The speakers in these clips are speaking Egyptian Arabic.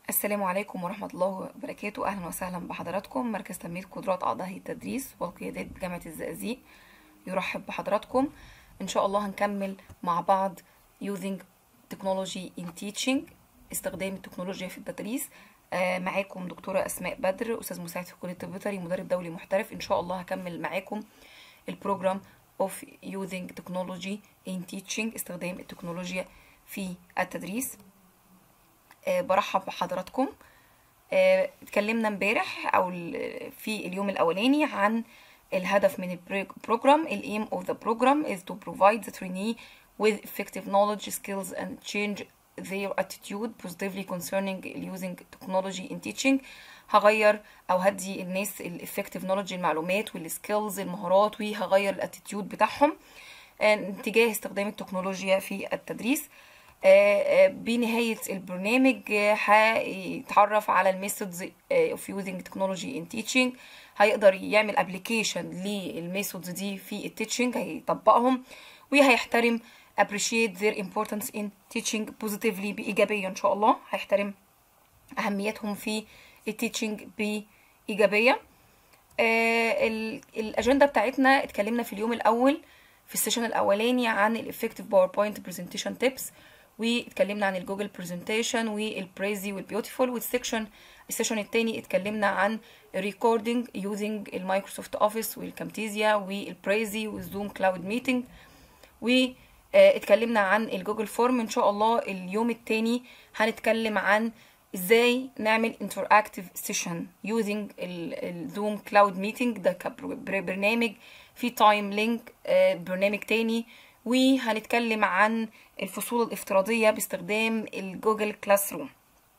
السلام عليكم ورحمة الله وبركاته أهلا وسهلا بحضراتكم مركز تنمية قدرات أعضاء التدريس والقيادات جامعة الزقازيق يرحب بحضراتكم إن شاء الله هنكمل مع بعض using technology in teaching استخدام التكنولوجيا في التدريس آه، معاكم دكتورة أسماء بدر أستاذ مساعد في كلية الطب بيطري مدرب دولي محترف إن شاء الله هكمل معاكم البروجرام of using technology in teaching استخدام التكنولوجيا في التدريس آه، برحب بحضراتكم آه، اتكلمنا امبارح او ال- في اليوم الاولاني عن الهدف من البروجرام الايم of the program is to provide the trainee with effective knowledge skills and change their attitude positively concerning using technology in teaching هغير او هدي الناس الافكتيف نولج المعلومات والسكيلز المهارات وهغير الاتيتيود بتاعهم آه، تجاه استخدام التكنولوجيا في التدريس آه، آه، بنهاية البرنامج آه، هيتعرف على الميثودز of using technology in teaching هيقدر يعمل ابلكيشن للميثودز دي في التيتشنج هيطبقهم وهيحترم appreciate their importance in teaching positively بإيجابية إن شاء الله هيحترم أهميتهم في التيتشنج بإيجابية آه، ال- الأجندة بتاعتنا اتكلمنا في اليوم الأول في السيشن الأولاني عن الإفكتيف باوربوينت برزنتيشن تيبس واتكلمنا عن الجوجل برزنتيشن والبريزي والبيوتيفول والسيكشن السيشن التاني اتكلمنا عن ريكوردينج يوزنج المايكروسوفت اوفيس والكامتيزيا والبريزي والزوم كلاود ميتنج واتكلمنا عن الجوجل فورم ان شاء الله اليوم التاني هنتكلم عن ازاي نعمل interactive سيشن يوزنج الزوم كلاود ميتنج ده كبرنامج في تايم لينك برنامج تاني وهنتكلم عن الفصول الافتراضية باستخدام الجوجل كلاس روم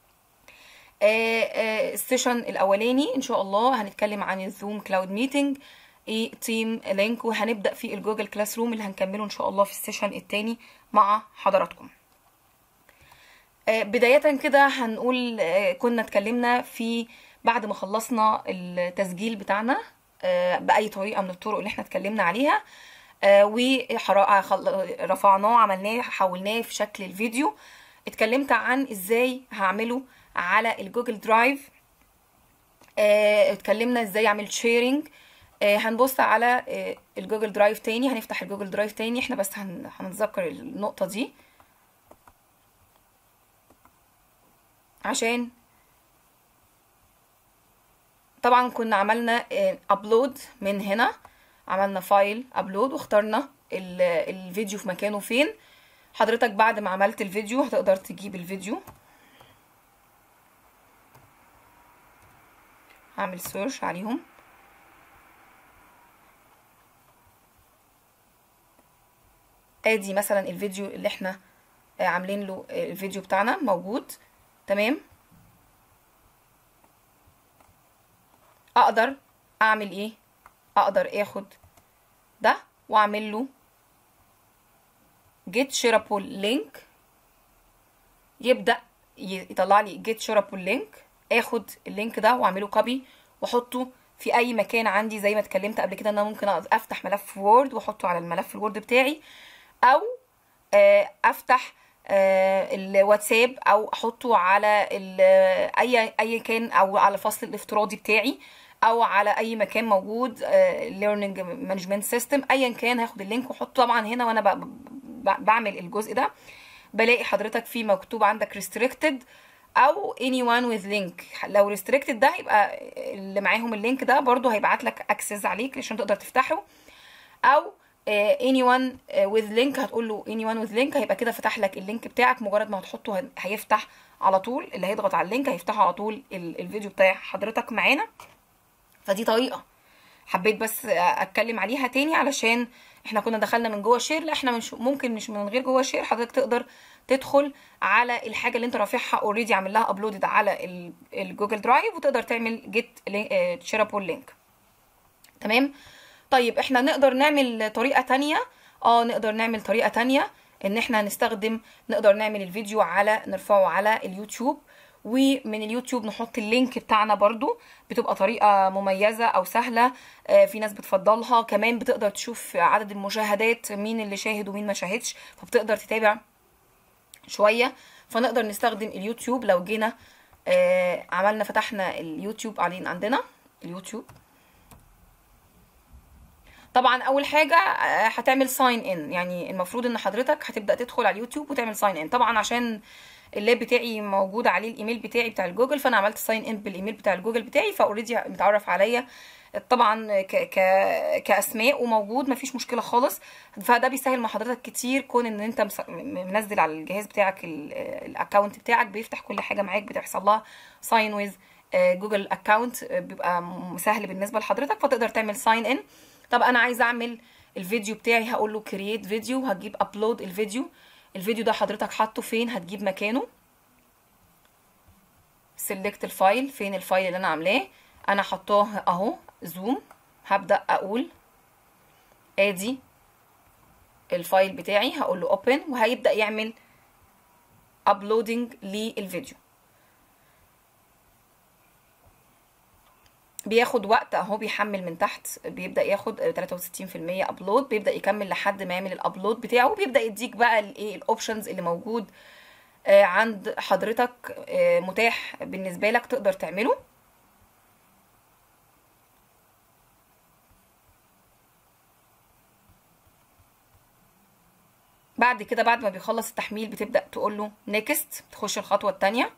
السيشن الاولاني ان شاء الله هنتكلم عن الزوم كلاود ميتنج ايه تيم لينك وهنبدا في الجوجل كلاس روم اللي هنكمله ان شاء الله في السيشن التاني مع حضراتكم آه، بداية كده هنقول آه، كنا اتكلمنا في بعد ما خلصنا التسجيل بتاعنا آه، بأي طريقة من الطرق اللي احنا اتكلمنا عليها ورفعناه عملناه حولناه في شكل الفيديو اتكلمت عن ازاي هعمله على الجوجل درايف آه، اتكلمنا ازاي اعمل شيرنج هنبص على آه، الجوجل درايف تاني هنفتح الجوجل درايف تاني احنا بس هن- هنتذكر النقطة دي عشان طبعا كنا عملنا ابلود من هنا عملنا فايل ابلود واخترنا ال- الفيديو في مكانه فين حضرتك بعد ما عملت الفيديو هتقدر تجيب الفيديو هعمل سيرش عليهم ادي مثلا الفيديو اللي احنا آه، عاملين له آه، الفيديو بتاعنا موجود تمام اقدر اعمل ايه اقدر اخد ده واعمل له get shareable link يبدا ي- يطلع لي get shareable link اخد اللينك ده واعمله كوبي واحطه في اي مكان عندي زي ما اتكلمت قبل كده ان انا ممكن افتح ملف وورد واحطه على الملف الوورد بتاعي او آه، افتح آه، الواتساب او احطه على ال- اي اي كان او على الفصل الافتراضي بتاعي او على اي مكان موجود ليرنينج مانجمنت سيستم ايا كان هاخد اللينك واحطه طبعا هنا وانا ب- ب- بعمل الجزء ده بلاقي حضرتك في مكتوب عندك restricted او anyone with link لو restricted ده يبقى اللي معاهم اللينك ده برضو هيبعت لك اكسس عليك عشان تقدر تفتحه او آه، anyone آه، with link هتقول له anyone with link هيبقى كده فتح لك اللينك بتاعك مجرد ما هتحطه هن- هيفتح على طول اللي هيضغط على اللينك هيفتحه على طول ال- الفيديو بتاع حضرتك معانا فدي طريقة حبيت بس اتكلم عليها تاني علشان احنا كنا دخلنا من جوه شير لا احنا مش ممكن مش من غير جوه شير حضرتك تقدر تدخل على الحاجه اللي انت رافعها اوريدي عامل لها ابلودد على ال- الجوجل درايف وتقدر تعمل جيت شيرابل لينك تمام طيب احنا نقدر نعمل طريقة تانية اه نقدر نعمل طريقة تانية ان احنا نستخدم نقدر نعمل الفيديو على نرفعه على اليوتيوب ومن اليوتيوب نحط اللينك بتاعنا برضو بتبقى طريقة مميزة او سهلة آه، في ناس بتفضلها كمان بتقدر تشوف عدد المشاهدات مين اللي شاهد ومين ما شاهدش فبتقدر تتابع شوية فنقدر نستخدم اليوتيوب لو جينا آه عملنا فتحنا اليوتيوب علين عندنا اليوتيوب طبعا اول حاجه آه، هتعمل ساين ان يعني المفروض ان حضرتك هتبدا تدخل على اليوتيوب وتعمل ساين ان طبعا عشان اللاب بتاعي موجود عليه الايميل بتاعي بتاع الجوجل فانا عملت ساين ان بالايميل بتاع الجوجل بتاعي فاوريدي متعرف عليا طبعا ك ك كاسماء وموجود مفيش مشكله خالص فده بيسهل مع حضرتك كتير كون ان انت مس- م- منزل على الجهاز بتاعك الاكونت بتاعك بيفتح كل حاجه معاك بتحصل لها ساين ويز جوجل اكونت بيبقى م- سهل بالنسبه لحضرتك فتقدر تعمل ساين ان طب انا عايزه اعمل الفيديو بتاعي هقول له كرييت فيديو هتجيب ابلود الفيديو الفيديو ده حضرتك حاطه فين هتجيب مكانه سيلكت الفايل فين الفايل اللي انا عاملاه انا حطاه اهو زوم هبدا اقول ادي الفايل بتاعي هقول له اوبن وهيبدا يعمل ابلودنج للفيديو بياخد وقت اهو بيحمل من تحت بيبدا ياخد 63% ابلود بيبدا يكمل لحد ما يعمل الابلود بتاعه وبيبدا يديك بقى الايه الاوبشنز اللي موجود آه، عند حضرتك آه، متاح بالنسبه لك تقدر تعمله بعد كده بعد ما بيخلص التحميل بتبدا تقول له نيكست تخش الخطوه الثانيه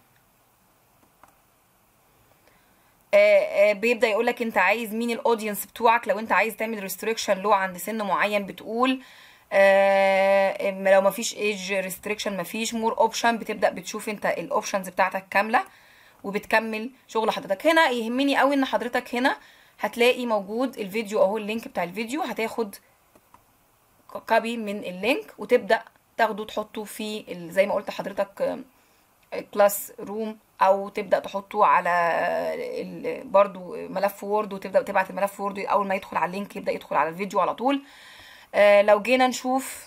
بيبدا يقول لك انت عايز مين الاودينس بتوعك لو انت عايز تعمل ريستريكشن له عند سن معين بتقول آه، لو مفيش ايج ريستريكشن مفيش مور اوبشن بتبدا بتشوف انت الاوبشنز بتاعتك كامله وبتكمل شغل حضرتك هنا يهمني قوي ان حضرتك هنا هتلاقي موجود الفيديو اهو اللينك بتاع الفيديو هتاخد كوبي من اللينك وتبدا تاخده تحطه في ال- زي ما قلت لحضرتك كلاس روم او تبدا تحطه على ال- برضو ملف وورد وتبدا تبعت الملف وورد اول ما يدخل على اللينك يبدا يدخل على الفيديو على طول آه، لو جينا نشوف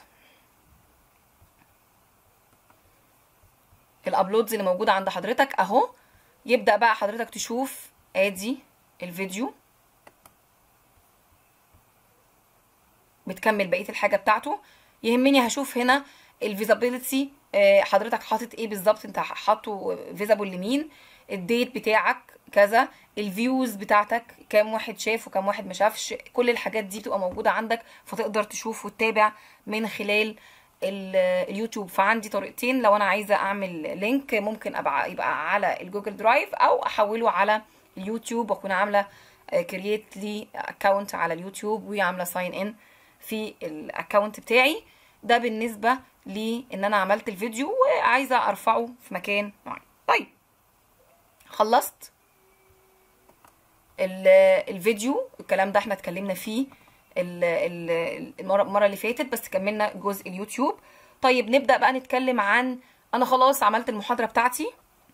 الابلودز اللي موجوده عند حضرتك اهو يبدا بقى حضرتك تشوف ادي الفيديو بتكمل بقيه الحاجه بتاعته يهمني هشوف هنا الفيزابيلتي حضرتك حاطط ايه بالظبط انت حاطه فيزابل لمين الديت بتاعك كذا الفيوز بتاعتك كام واحد شاف وكام واحد ما شافش كل الحاجات دي بتبقى موجوده عندك فتقدر تشوف وتتابع من خلال ال- اليوتيوب فعندي طريقتين لو انا عايزه اعمل لينك ممكن ابقى يبقى على الجوجل درايف او احوله على اليوتيوب واكون عامله كرييت لي اكونت على اليوتيوب وعامله ساين ان في الاكونت بتاعي ده بالنسبه لان انا عملت الفيديو وعايزه ارفعه في مكان معين طيب خلصت ال- الفيديو الكلام ده احنا اتكلمنا فيه ال- ال- المره المرة اللي فاتت بس كملنا جزء اليوتيوب طيب نبدا بقى نتكلم عن انا خلاص عملت المحاضره بتاعتي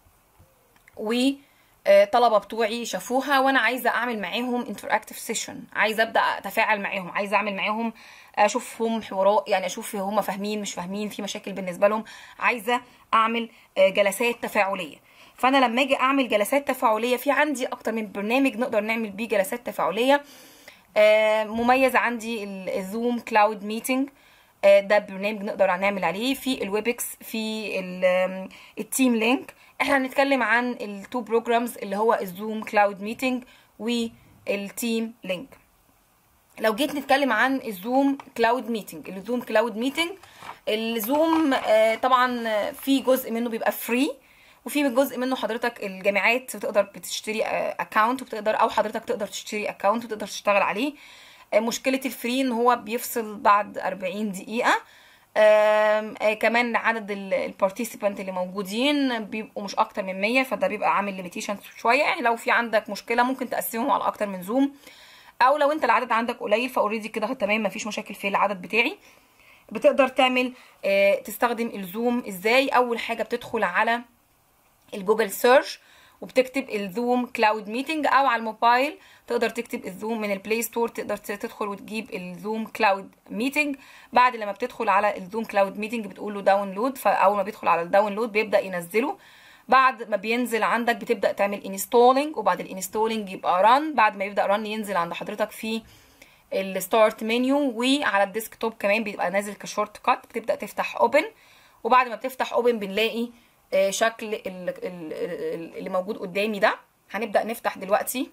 وطلبه بتوعي شافوها وانا عايزه اعمل معاهم انتراكتيف سيشن عايزه ابدا اتفاعل معاهم عايزه اعمل معاهم اشوفهم حوارات يعني اشوف هم فاهمين مش فاهمين في مشاكل بالنسبه لهم عايزه اعمل آه، جلسات تفاعليه فانا لما اجي اعمل جلسات تفاعليه في عندي اكتر من برنامج نقدر نعمل بيه جلسات تفاعليه آه، مميز عندي ال- الزوم كلاود ميتنج آه، ده برنامج نقدر نعمل عليه في الويبكس في ال- آم، التيم لينك احنا هنتكلم عن التو بروجرامز اللي هو الزوم كلاود ميتنج والتيم لينك لو جيت نتكلم عن الزوم كلاود ميتنج الزوم كلاود ميتنج الزوم آه، طبعا آه، في جزء منه بيبقى فري وفي جزء منه حضرتك الجامعات بتقدر بتشتري اكونت وبتقدر او حضرتك تقدر تشتري اكونت وتقدر تشتغل عليه آه، مشكله الفري ان هو بيفصل بعد 40 دقيقه آم، آه، كمان عدد البارتيسيبانت اللي موجودين بيبقوا مش اكتر من 100 فده بيبقى عامل ليميتيشن شويه يعني لو في عندك مشكله ممكن تقسمهم على اكتر من زوم او لو انت العدد عندك قليل فاوريدي كده تمام مفيش مشاكل في العدد بتاعي بتقدر تعمل آه، تستخدم الزوم ازاي اول حاجه بتدخل على الجوجل سيرش وبتكتب الزوم كلاود ميتنج او على الموبايل تقدر تكتب الزوم من البلاي ستور تقدر تدخل وتجيب الزوم كلاود ميتنج بعد لما بتدخل على الزوم كلاود ميتنج بتقول له داونلود فاول ما بيدخل على الداونلود بيبدا ينزله بعد ما بينزل عندك بتبدا تعمل انستولينج وبعد الانستولينج يبقى ران بعد ما يبدا ران ينزل عند حضرتك في الستارت منيو وعلى الديسكتوب كمان بيبقى نازل كشورت كات بتبدا تفتح اوبن وبعد ما بتفتح اوبن بنلاقي آه، شكل ال- ال- ال- اللي موجود قدامي ده هنبدأ نفتح دلوقتي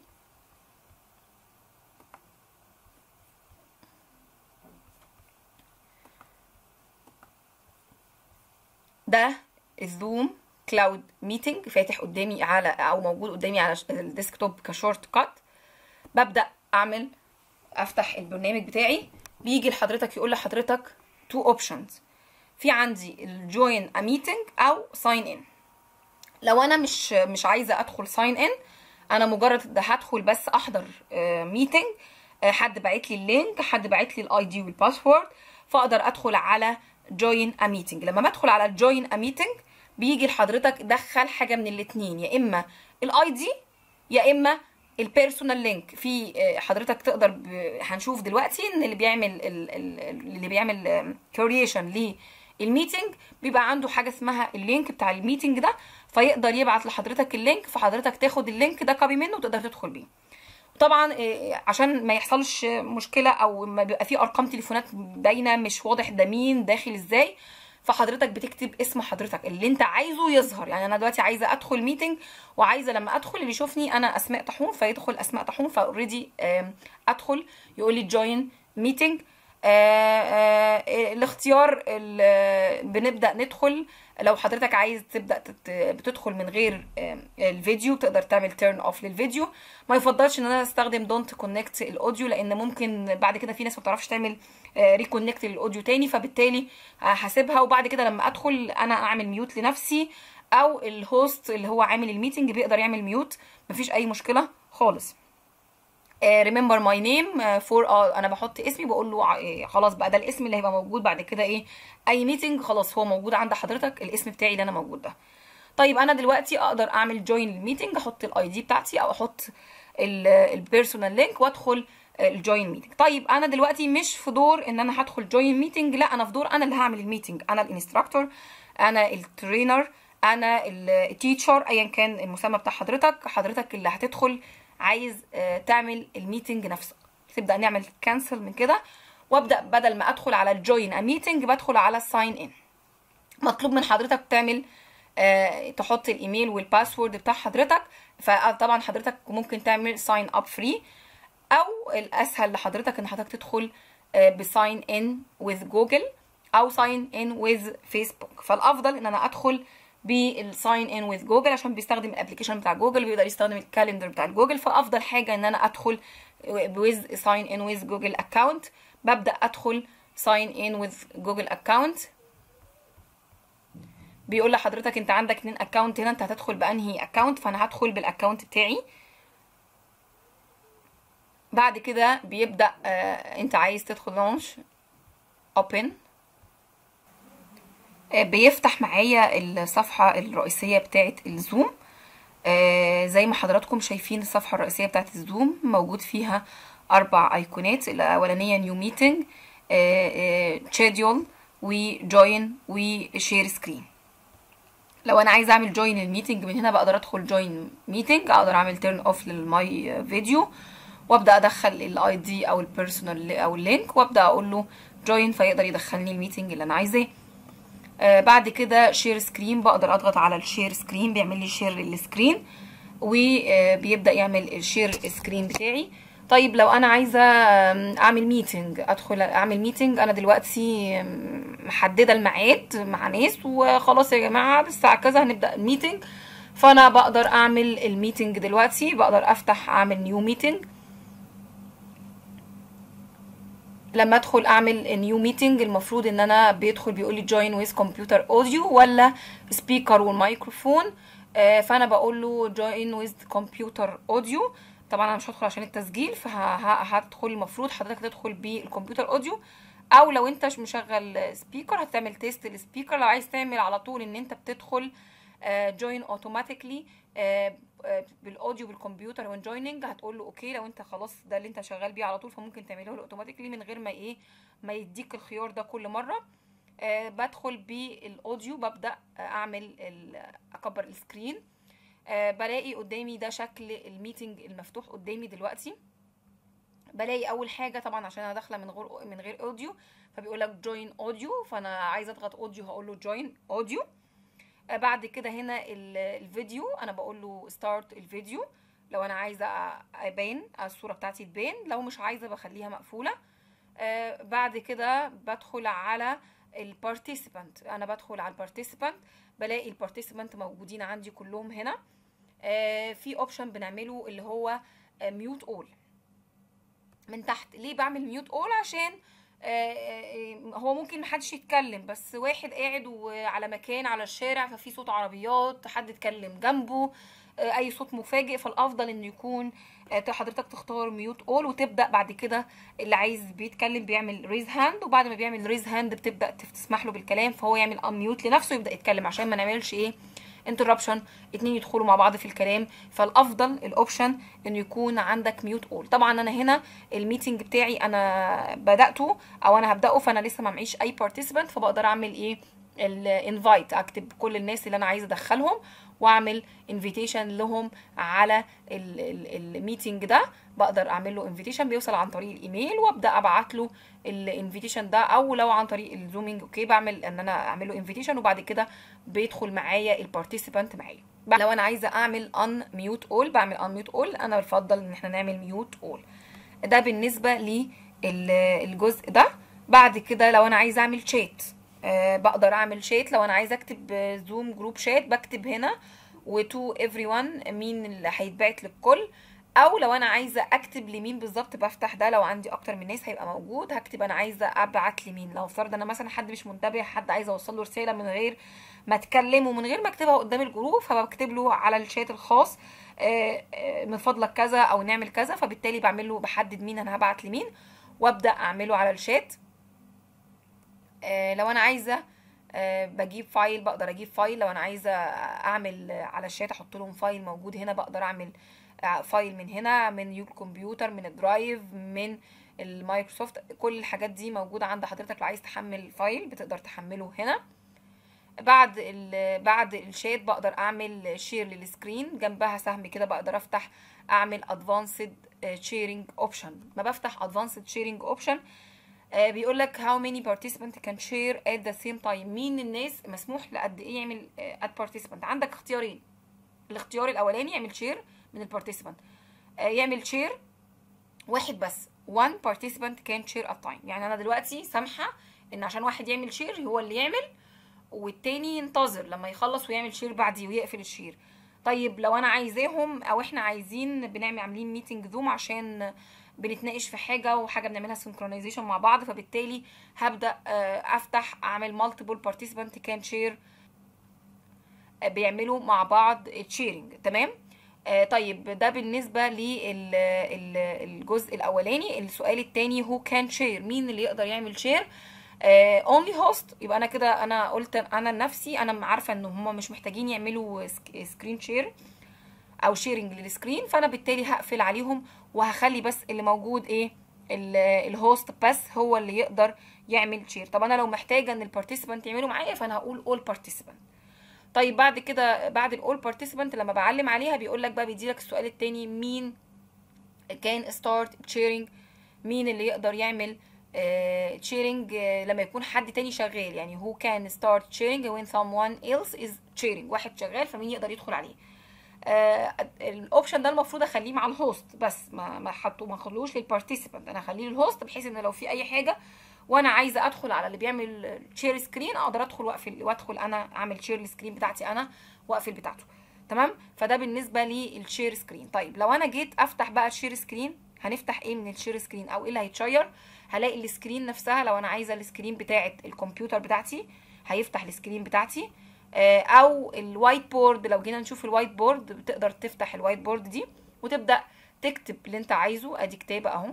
ده الزوم كلاود ميتنج فاتح قدامي على او موجود قدامي على ش- الديسكتوب كشورت كات ببدأ اعمل افتح البرنامج بتاعي بيجي لحضرتك يقول لحضرتك تو اوبشنز في عندي الجوين ا ميتنج او ساين ان لو انا مش مش عايزه ادخل ساين ان انا مجرد ده هدخل بس احضر ميتنج حد باعت لي اللينك حد باعت لي الاي دي والباسورد فاقدر ادخل على جوين ا ميتنج لما بدخل على جوين ا ميتنج بيجي لحضرتك دخل حاجه من الاثنين يا اما الاي دي يا اما البيرسونال لينك في آه، حضرتك تقدر ب... هنشوف دلوقتي ان اللي بيعمل ال... ال... اللي بيعمل كرييشن للميتنج بيبقى عنده حاجه اسمها اللينك بتاع الميتنج ده فيقدر يبعت لحضرتك اللينك فحضرتك تاخد اللينك ده كوبي منه وتقدر تدخل بيه طبعا آه، عشان ما يحصلش مشكله او ما بيبقى في ارقام تليفونات باينه مش واضح ده مين داخل ازاي فحضرتك بتكتب اسم حضرتك اللي انت عايزه يظهر يعني انا دلوقتي عايزه ادخل ميتنج وعايزه لما ادخل اللي يشوفني انا اسماء طاحون فيدخل اسماء طاحون فاوريدي ادخل يقول لي جوين ميتنج الاختيار ال- بنبدا ندخل لو حضرتك عايز تبدا تت- بتدخل من غير آم، الفيديو تقدر تعمل تيرن اوف للفيديو ما يفضلش ان انا استخدم دونت كونكت الاوديو لان ممكن بعد كده في ناس ما بتعرفش تعمل ريكونكت للاوديو تاني فبالتالي هسيبها وبعد كده لما ادخل انا اعمل ميوت لنفسي او الهوست اللي هو عامل الميتنج بيقدر يعمل ميوت مفيش اي مشكله خالص ريمبر ماي نيم فور اه انا بحط اسمي بقول له ع- إيه، خلاص بقى ده الاسم اللي هيبقى موجود بعد كده ايه اي ميتنج خلاص هو موجود عند حضرتك الاسم بتاعي اللي انا موجود ده طيب انا دلوقتي اقدر اعمل جوين للميتنج احط الاي دي بتاعتي او احط البيرسونال لينك وادخل الجوين ميتنج طيب انا دلوقتي مش في دور ان انا هدخل جوين ميتنج لا انا في دور انا اللي هعمل الميتنج انا الانستراكتور انا الترينر انا التيتشر ايا كان المسمى بتاع حضرتك حضرتك اللي هتدخل عايز آه، تعمل الميتنج نفسه تبدا نعمل كانسل من كده وابدا بدل ما ادخل على الجوين ا ميتنج بدخل على الساين ان مطلوب من حضرتك تعمل آه، تحط الايميل والباسورد بتاع حضرتك فطبعا حضرتك ممكن تعمل ساين اب فري او الاسهل لحضرتك ان حضرتك تدخل بساين ان وذ جوجل او ساين ان وذ فيسبوك فالافضل ان انا ادخل بالساين ان وذ جوجل عشان بيستخدم الابلكيشن بتاع جوجل بيقدر يستخدم الكالندر بتاع جوجل فافضل حاجه ان انا ادخل وذ ساين ان وذ جوجل اكونت ببدا ادخل ساين ان وذ جوجل اكونت بيقول لحضرتك انت عندك اتنين اكونت هنا انت هتدخل بانهي اكونت فانا هدخل بالاكونت بتاعي بعد كده بيبدا آه انت عايز تدخل لونش اوبن بيفتح معايا الصفحه الرئيسيه بتاعه الزوم آه زي ما حضراتكم شايفين الصفحه الرئيسيه بتاعه الزوم موجود فيها اربع ايقونات الاولانيه نيو ميتنج شيدول وجوين وشير سكرين لو انا عايزه اعمل جوين الميتنج من هنا بقدر ادخل جوين ميتنج اقدر اعمل تيرن اوف للماي فيديو وابدا ادخل الاي دي او البيرسونال او اللينك وابدا اقول له جوين فيقدر يدخلني الميتنج اللي انا عايزاه آه بعد كده شير سكرين بقدر اضغط على الشير سكرين بيعمل لي شير للسكرين وبيبدا يعمل الشير سكرين بتاعي طيب لو انا عايزه آم، اعمل ميتنج ادخل اعمل ميتنج انا دلوقتي آم، محدده الميعاد مع ناس وخلاص يا جماعه الساعه كذا هنبدا الميتنج فانا بقدر اعمل الميتنج دلوقتي بقدر افتح اعمل نيو ميتنج لما ادخل اعمل نيو ميتنج المفروض ان انا بيدخل بيقول لي جوين ويز كمبيوتر اوديو ولا سبيكر والميكروفون آه، فانا بقول له جوين ويز كمبيوتر اوديو طبعا انا مش هدخل عشان التسجيل فهدخل المفروض حضرتك تدخل بالكمبيوتر اوديو او لو انت مش مشغل سبيكر هتعمل تيست للسبيكر لو عايز تعمل على طول ان انت بتدخل جوين اوتوماتيكلي بالاوديو بالكمبيوتر وان جويننج هتقول له اوكي لو انت خلاص ده اللي انت شغال بيه على طول فممكن تعمله له اوتوماتيكلي من غير ما ايه ما يديك الخيار ده كل مره آه بدخل بالاوديو ببدا اعمل ال- اكبر السكرين آه بلاقي قدامي ده شكل الميتنج المفتوح قدامي دلوقتي بلاقي اول حاجه طبعا عشان انا داخله من غير من غير اوديو فبيقول لك جوين اوديو فانا عايزه اضغط اوديو هقول له جوين اوديو آه، بعد كده هنا ال- الفيديو انا بقول له ستارت الفيديو لو انا عايزه أ- ابان الصوره بتاعتي تبان لو مش عايزه بخليها مقفوله آه، بعد كده بدخل على البارتيسيبانت انا بدخل على البارتيسيبانت بلاقي البارتيسيبانت موجودين عندي كلهم هنا آه، في اوبشن بنعمله اللي هو ميوت اول من تحت ليه بعمل ميوت اول عشان آه، آه، هو ممكن محدش يتكلم بس واحد قاعد وعلى مكان على الشارع ففي صوت عربيات حد اتكلم جنبه آه، اي صوت مفاجئ فالافضل انه يكون آه، حضرتك تختار ميوت اول وتبدا بعد كده اللي عايز بيتكلم بيعمل ريز هاند وبعد ما بيعمل ريز هاند بتبدا تسمح له بالكلام فهو يعمل انميوت لنفسه يبدا يتكلم عشان ما نعملش ايه انتربشن اتنين يدخلوا مع بعض في الكلام فالافضل الاوبشن انه يكون عندك ميوت اول طبعا انا هنا الميتنج بتاعي انا بداته او انا هبداه فانا لسه ما معيش اي بارتيسيبانت فبقدر اعمل ايه الانفايت اكتب كل الناس اللي انا عايزه ادخلهم واعمل انفيتيشن لهم على الميتنج ده بقدر اعمل له انفيتيشن بيوصل عن طريق الايميل وابدا ابعت له الانفيتيشن ده او لو عن طريق الزومينج اوكي بعمل ان انا اعمل له انفيتيشن وبعد كده بيدخل معايا البارتيسيبانت معايا لو انا عايزه اعمل ان ميوت اول بعمل ان ميوت اول انا بفضل ان احنا نعمل ميوت اول ده بالنسبه للجزء ده بعد كده لو انا عايزه اعمل شات أه بقدر اعمل شات لو انا عايزه اكتب زوم جروب شات بكتب هنا وتو ايفري ون مين اللي هيتبعت للكل او لو انا عايزه اكتب لمين بالظبط بفتح ده لو عندي اكتر من ناس هيبقى موجود هكتب انا عايزه ابعت لمين لو فرض انا مثلا حد مش منتبه حد عايزه اوصل له رساله من غير ما اتكلم ومن غير ما اكتبها قدام الجروب فبكتب له على الشات الخاص آه، آه، من فضلك كذا او نعمل كذا فبالتالي بعمل له بحدد مين انا هبعت لمين وابدا اعمله على الشات آه، لو انا عايزه آه، بجيب فايل بقدر اجيب فايل لو انا عايزه اعمل على الشات احط لهم فايل موجود هنا بقدر اعمل آه، فايل من هنا من يو الكمبيوتر من الدرايف من المايكروسوفت كل الحاجات دي موجوده عند حضرتك لو عايز تحمل فايل بتقدر تحمله هنا بعد ال بعد الشات بقدر اعمل شير للسكرين جنبها سهم كده بقدر افتح اعمل ادفانسد شيرنج اوبشن ما بفتح ادفانسد شيرنج اوبشن بيقول لك how many participant can share at the same time مين الناس مسموح لقد ايه يعمل at participant عندك اختيارين الاختيار الاولاني يعمل شير من البارتيسيبانت يعمل شير واحد بس one participant can share at time يعني انا دلوقتي سامحه ان عشان واحد يعمل شير هو اللي يعمل والتاني ينتظر لما يخلص ويعمل شير بعديه ويقفل الشير طيب لو انا عايزاهم او احنا عايزين بنعمل عاملين ميتنج زوم عشان بنتناقش في حاجه وحاجه بنعملها سنكرونايزيشن مع بعض فبالتالي هبدا آه، افتح اعمل مالتيبل بارتيسيبانت كان شير بيعملوا مع بعض تشيرنج تمام آه، طيب ده بالنسبه للجزء الاولاني السؤال التاني هو كان شير مين اللي يقدر يعمل شير اونلي هوست يبقى انا كده انا قلت انا لنفسي انا عارفه ان هم مش محتاجين يعملوا سكرين شير او شيرنج للسكرين فانا بالتالي هقفل عليهم وهخلي بس اللي موجود ايه ال- الهوست بس هو اللي يقدر يعمل شير طب انا لو محتاجه ان البارتيسيبانت يعملوا معايا فانا هقول اول بارتيسيبانت طيب بعد كده بعد الاول بارتيسيبانت لما بعلم عليها بيقول لك بقى بيديلك السؤال التاني مين كان ستارت شيرنج مين اللي يقدر يعمل تشيرنج لما يكون حد تاني شغال يعني هو كان ستارت شيرنج when someone else is sharing واحد شغال فمين يقدر يدخل عليه آه، الاوبشن ده المفروض اخليه مع الهوست بس ما ما حطه ما اخلوش للبارتيسيبانت انا اخليه للهوست بحيث ان لو في اي حاجه وانا عايزه ادخل على اللي بيعمل شير سكرين اقدر ادخل واقفل وادخل انا اعمل شير السكرين بتاعتي انا واقفل بتاعته تمام فده بالنسبه للشير سكرين طيب لو انا جيت افتح بقى الشير سكرين هنفتح ايه من الشير سكرين او ايه اللي هيتشير هلاقي السكرين نفسها لو انا عايزه السكرين بتاعه الكمبيوتر بتاعتي هيفتح السكرين بتاعتي آه، او الوايت بورد لو جينا نشوف الوايت بورد بتقدر تفتح الوايت بورد دي وتبدا تكتب اللي انت عايزه ادي كتابه اهو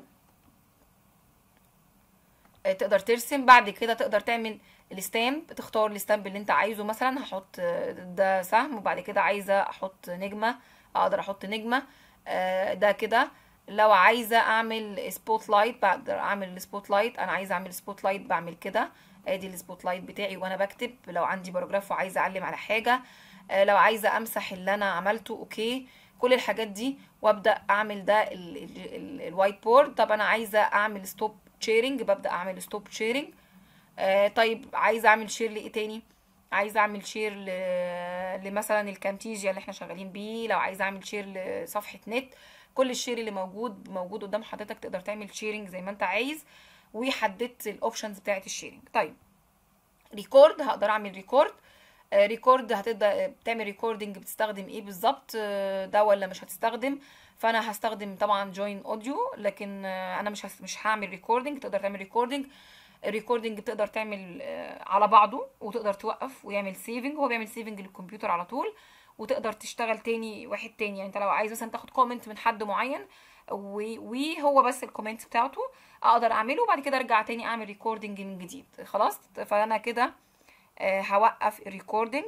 آه، تقدر ترسم بعد كده تقدر تعمل الستامب تختار الستامب اللي انت عايزه مثلا هحط آه، ده سهم وبعد كده عايزه احط نجمه اقدر احط نجمه آه، ده كده لو عايزه اعمل سبوت لايت بقدر اعمل السبوت لايت انا عايزه اعمل سبوت لايت بعمل كده ادي السبوت لايت بتاعي وانا بكتب لو عندي باراجراف وعايزه اعلم على حاجه آه، لو عايزه امسح اللي انا عملته اوكي كل الحاجات دي وابدا اعمل ده الوايت بورد طب انا عايزه اعمل ستوب شيرنج ببدا اعمل ستوب شيرنج طيب عايزه اعمل شير لايه تاني عايزه اعمل شير ل... لمثلا الكامتيجيا اللي احنا شغالين بيه لو عايزه اعمل شير لصفحه نت كل الشير اللي موجود موجود قدام حضرتك تقدر تعمل شيرنج زي ما انت عايز وحددت الاوبشنز بتاعه الشيرنج طيب ريكورد هقدر اعمل ريكورد ريكورد هتبدا بتعمل ريكوردنج بتستخدم ايه بالظبط آه، ده ولا مش هتستخدم فانا هستخدم طبعا جوين اوديو لكن آه، انا مش هس- مش هعمل ريكوردنج تقدر تعمل ريكوردنج الريكوردنج تقدر تعمل آه، على بعضه وتقدر توقف ويعمل سيفنج هو بيعمل سيفنج للكمبيوتر على طول وتقدر تشتغل تاني واحد تاني يعني انت لو عايز مثلا تاخد كومنت من حد معين و- وهو بس الكومنت بتاعته اقدر اعمله وبعد كده ارجع تاني اعمل ريكوردنج من جديد خلاص فانا كده آه، هوقف الريكوردنج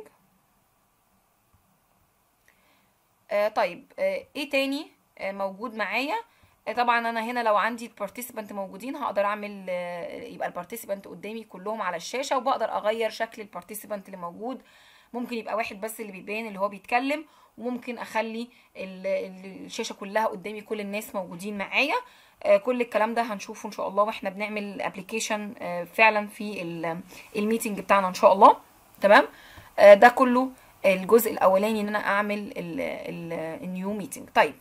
آه، طيب آه، ايه تاني آه، موجود معايا آه، طبعا انا هنا لو عندي البارتيسيبانت موجودين هقدر اعمل آه، يبقى البارتيسيبانت قدامي كلهم على الشاشه وبقدر اغير شكل البارتيسيبانت اللي موجود ممكن يبقى واحد بس اللي بيبان اللي هو بيتكلم وممكن اخلي ال- ال- الشاشه كلها قدامي كل الناس موجودين معايا آه، كل الكلام ده هنشوفه ان شاء الله واحنا بنعمل ابلكيشن فعلا في ال- الميتنج بتاعنا ان شاء الله تمام آه، ده كله الجزء الاولاني ان انا اعمل النيو ميتنج طيب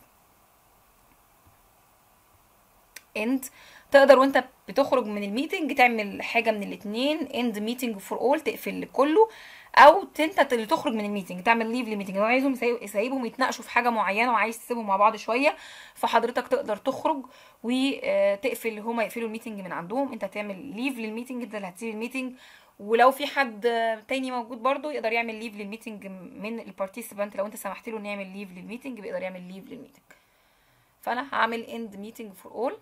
اند تقدر وانت بتخرج من الميتنج تعمل حاجه من الاثنين اند ميتنج فور اول تقفل كله او ت- انت اللي تخرج من الميتنج تعمل ليف للميتنج لو عايزهم سايب- سايبهم يتناقشوا في حاجه معينه وعايز تسيبهم مع بعض شويه فحضرتك تقدر تخرج وتقفل هما يقفلوا الميتنج من عندهم انت تعمل ليف للميتنج انت اللي هتسيب الميتنج ولو في حد آه، تاني موجود برضو يقدر يعمل ليف للميتنج من البارتيسيبانت لو انت سمحت له انه يعمل ليف للميتنج بيقدر يعمل ليف للميتنج فانا هعمل اند ميتنج فور اول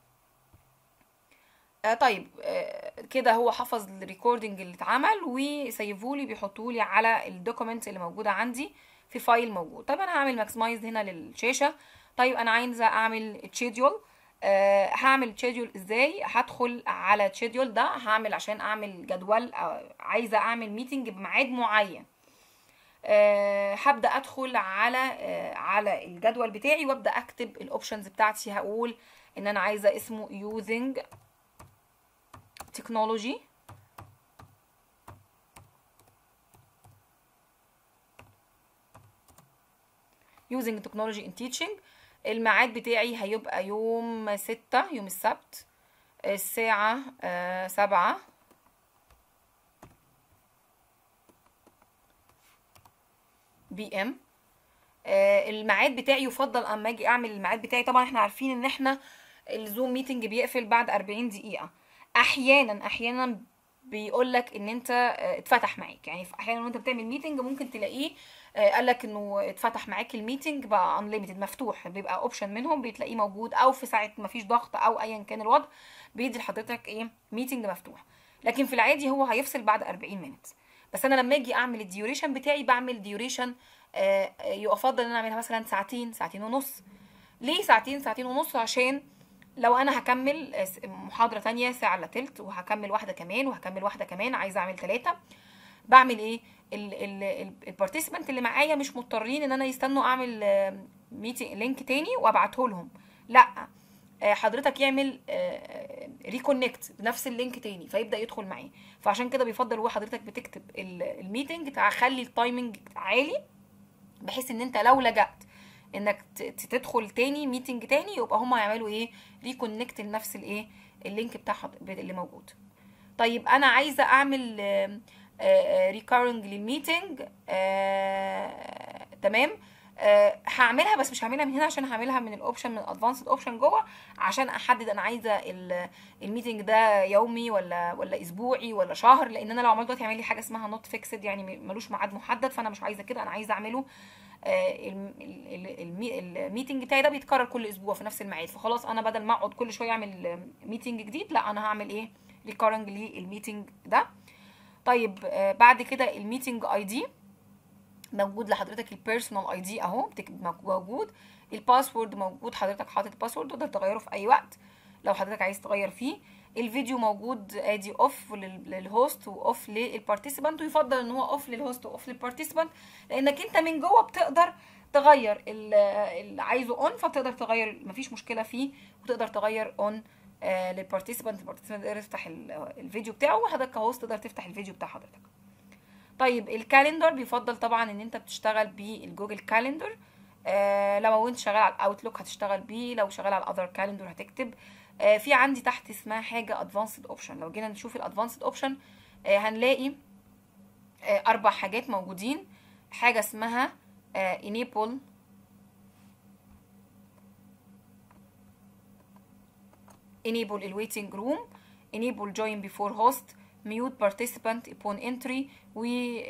آه طيب آه كده هو حفظ الريكوردنج اللي اتعمل وسيفولي بيحطولي على الدوكيمنت اللي موجوده عندي في فايل موجود طيب انا هعمل ماكسمايز هنا للشاشه طيب انا عايزه اعمل تشيدول آه هعمل تشيدول ازاي هدخل على تشيدول ده هعمل عشان اعمل جدول آه عايزه اعمل ميتنج بميعاد معين آه، هبدا ادخل على آه، على الجدول بتاعي وابدا اكتب الاوبشنز بتاعتي هقول ان انا عايزه اسمه using technology using technology in teaching الميعاد بتاعي هيبقى يوم ستة يوم السبت الساعة آه، سبعة بي ام آه، الميعاد بتاعي يفضل اما اجي اعمل الميعاد بتاعي طبعا احنا عارفين ان احنا الزوم ميتنج بيقفل بعد 40 دقيقة احيانا احيانا بيقول لك ان انت آه، اتفتح معاك يعني في احيانا وانت بتعمل ميتنج ممكن تلاقيه قال لك انه اتفتح معاك الميتنج بقى انليميتد مفتوح بيبقى اوبشن منهم بتلاقيه موجود او في ساعه ما فيش ضغط او ايا كان الوضع بيدي لحضرتك ايه ميتنج مفتوح لكن في العادي هو هيفصل بعد 40 مينت بس انا لما اجي اعمل الديوريشن بتاعي بعمل ديوريشن يفضل ان انا اعملها مثلا ساعتين ساعتين ونص ليه ساعتين ساعتين ونص عشان لو انا هكمل آه، س- محاضرة تانية ساعة الا تلت وهكمل واحدة كمان وهكمل واحدة كمان عايزة اعمل ثلاثة بعمل ايه البارتيسيبنت اللي معايا مش مضطرين ان انا يستنوا اعمل ميتنج لينك تاني وابعته لهم لا آه، حضرتك يعمل ريكونكت بنفس اللينك تاني فيبدا يدخل معاه فعشان كده بيفضل هو حضرتك بتكتب ال- الميتنج تخلي التايمنج عالي بحيث ان انت لو لجأت انك ت- ت- تدخل تاني ميتنج تاني يبقى هم هيعملوا ايه ريكونكت لنفس الايه اللينك بتاع حض- اللي موجود طيب انا عايزه اعمل ريكارنج للميتنج تمام آه، هعملها بس مش هعملها من هنا عشان هعملها من الاوبشن من الادفانسد اوبشن جوه عشان احدد انا عايزه ال- الميتنج ده يومي ولا ولا اسبوعي ولا شهر لان انا لو عملت دلوقتي هيعمل لي حاجه اسمها نوت فيكسد يعني م- ملوش ميعاد محدد فانا مش عايزه كده انا عايزه اعمله آه، الم- ال- ال- المي- الميتنج بتاعي ده بيتكرر كل اسبوع في نفس الميعاد فخلاص انا بدل ما اقعد كل شويه اعمل ميتنج جديد لا انا هعمل ايه ريكارنج للميتنج ده طيب آه، بعد كده الميتنج اي دي موجود لحضرتك البيرسونال اي دي اهو بتكتب مك- موجود الباسورد موجود حضرتك حاطط باسورد تقدر تغيره في اي وقت لو حضرتك عايز تغير فيه الفيديو موجود ادي اوف للهوست واوف للبارتيسيبانت ويفضل ان هو اوف للهوست واوف للبارتيسيبانت لانك انت من جوه بتقدر تغير ال- اللي عايزه اون فتقدر تغير مفيش مشكله فيه وتقدر تغير اون للبارتيسيبانت البارتيسيبانت يقدر يفتح ال- الفيديو بتاعه وحضرتك كهوست تقدر تفتح الفيديو بتاع حضرتك طيب الكالندر بيفضل طبعا ان انت بتشتغل بالجوجل كالندر آه لو انت شغال على الاوتلوك هتشتغل بيه لو شغال على الاذر كالندر هتكتب آه في عندي تحت اسمها حاجه ادفانسد اوبشن لو جينا نشوف الادفانسد اوبشن آه هنلاقي آه اربع حاجات موجودين حاجه اسمها آه enable enable الويتنج روم enable join before host mute participant upon entry و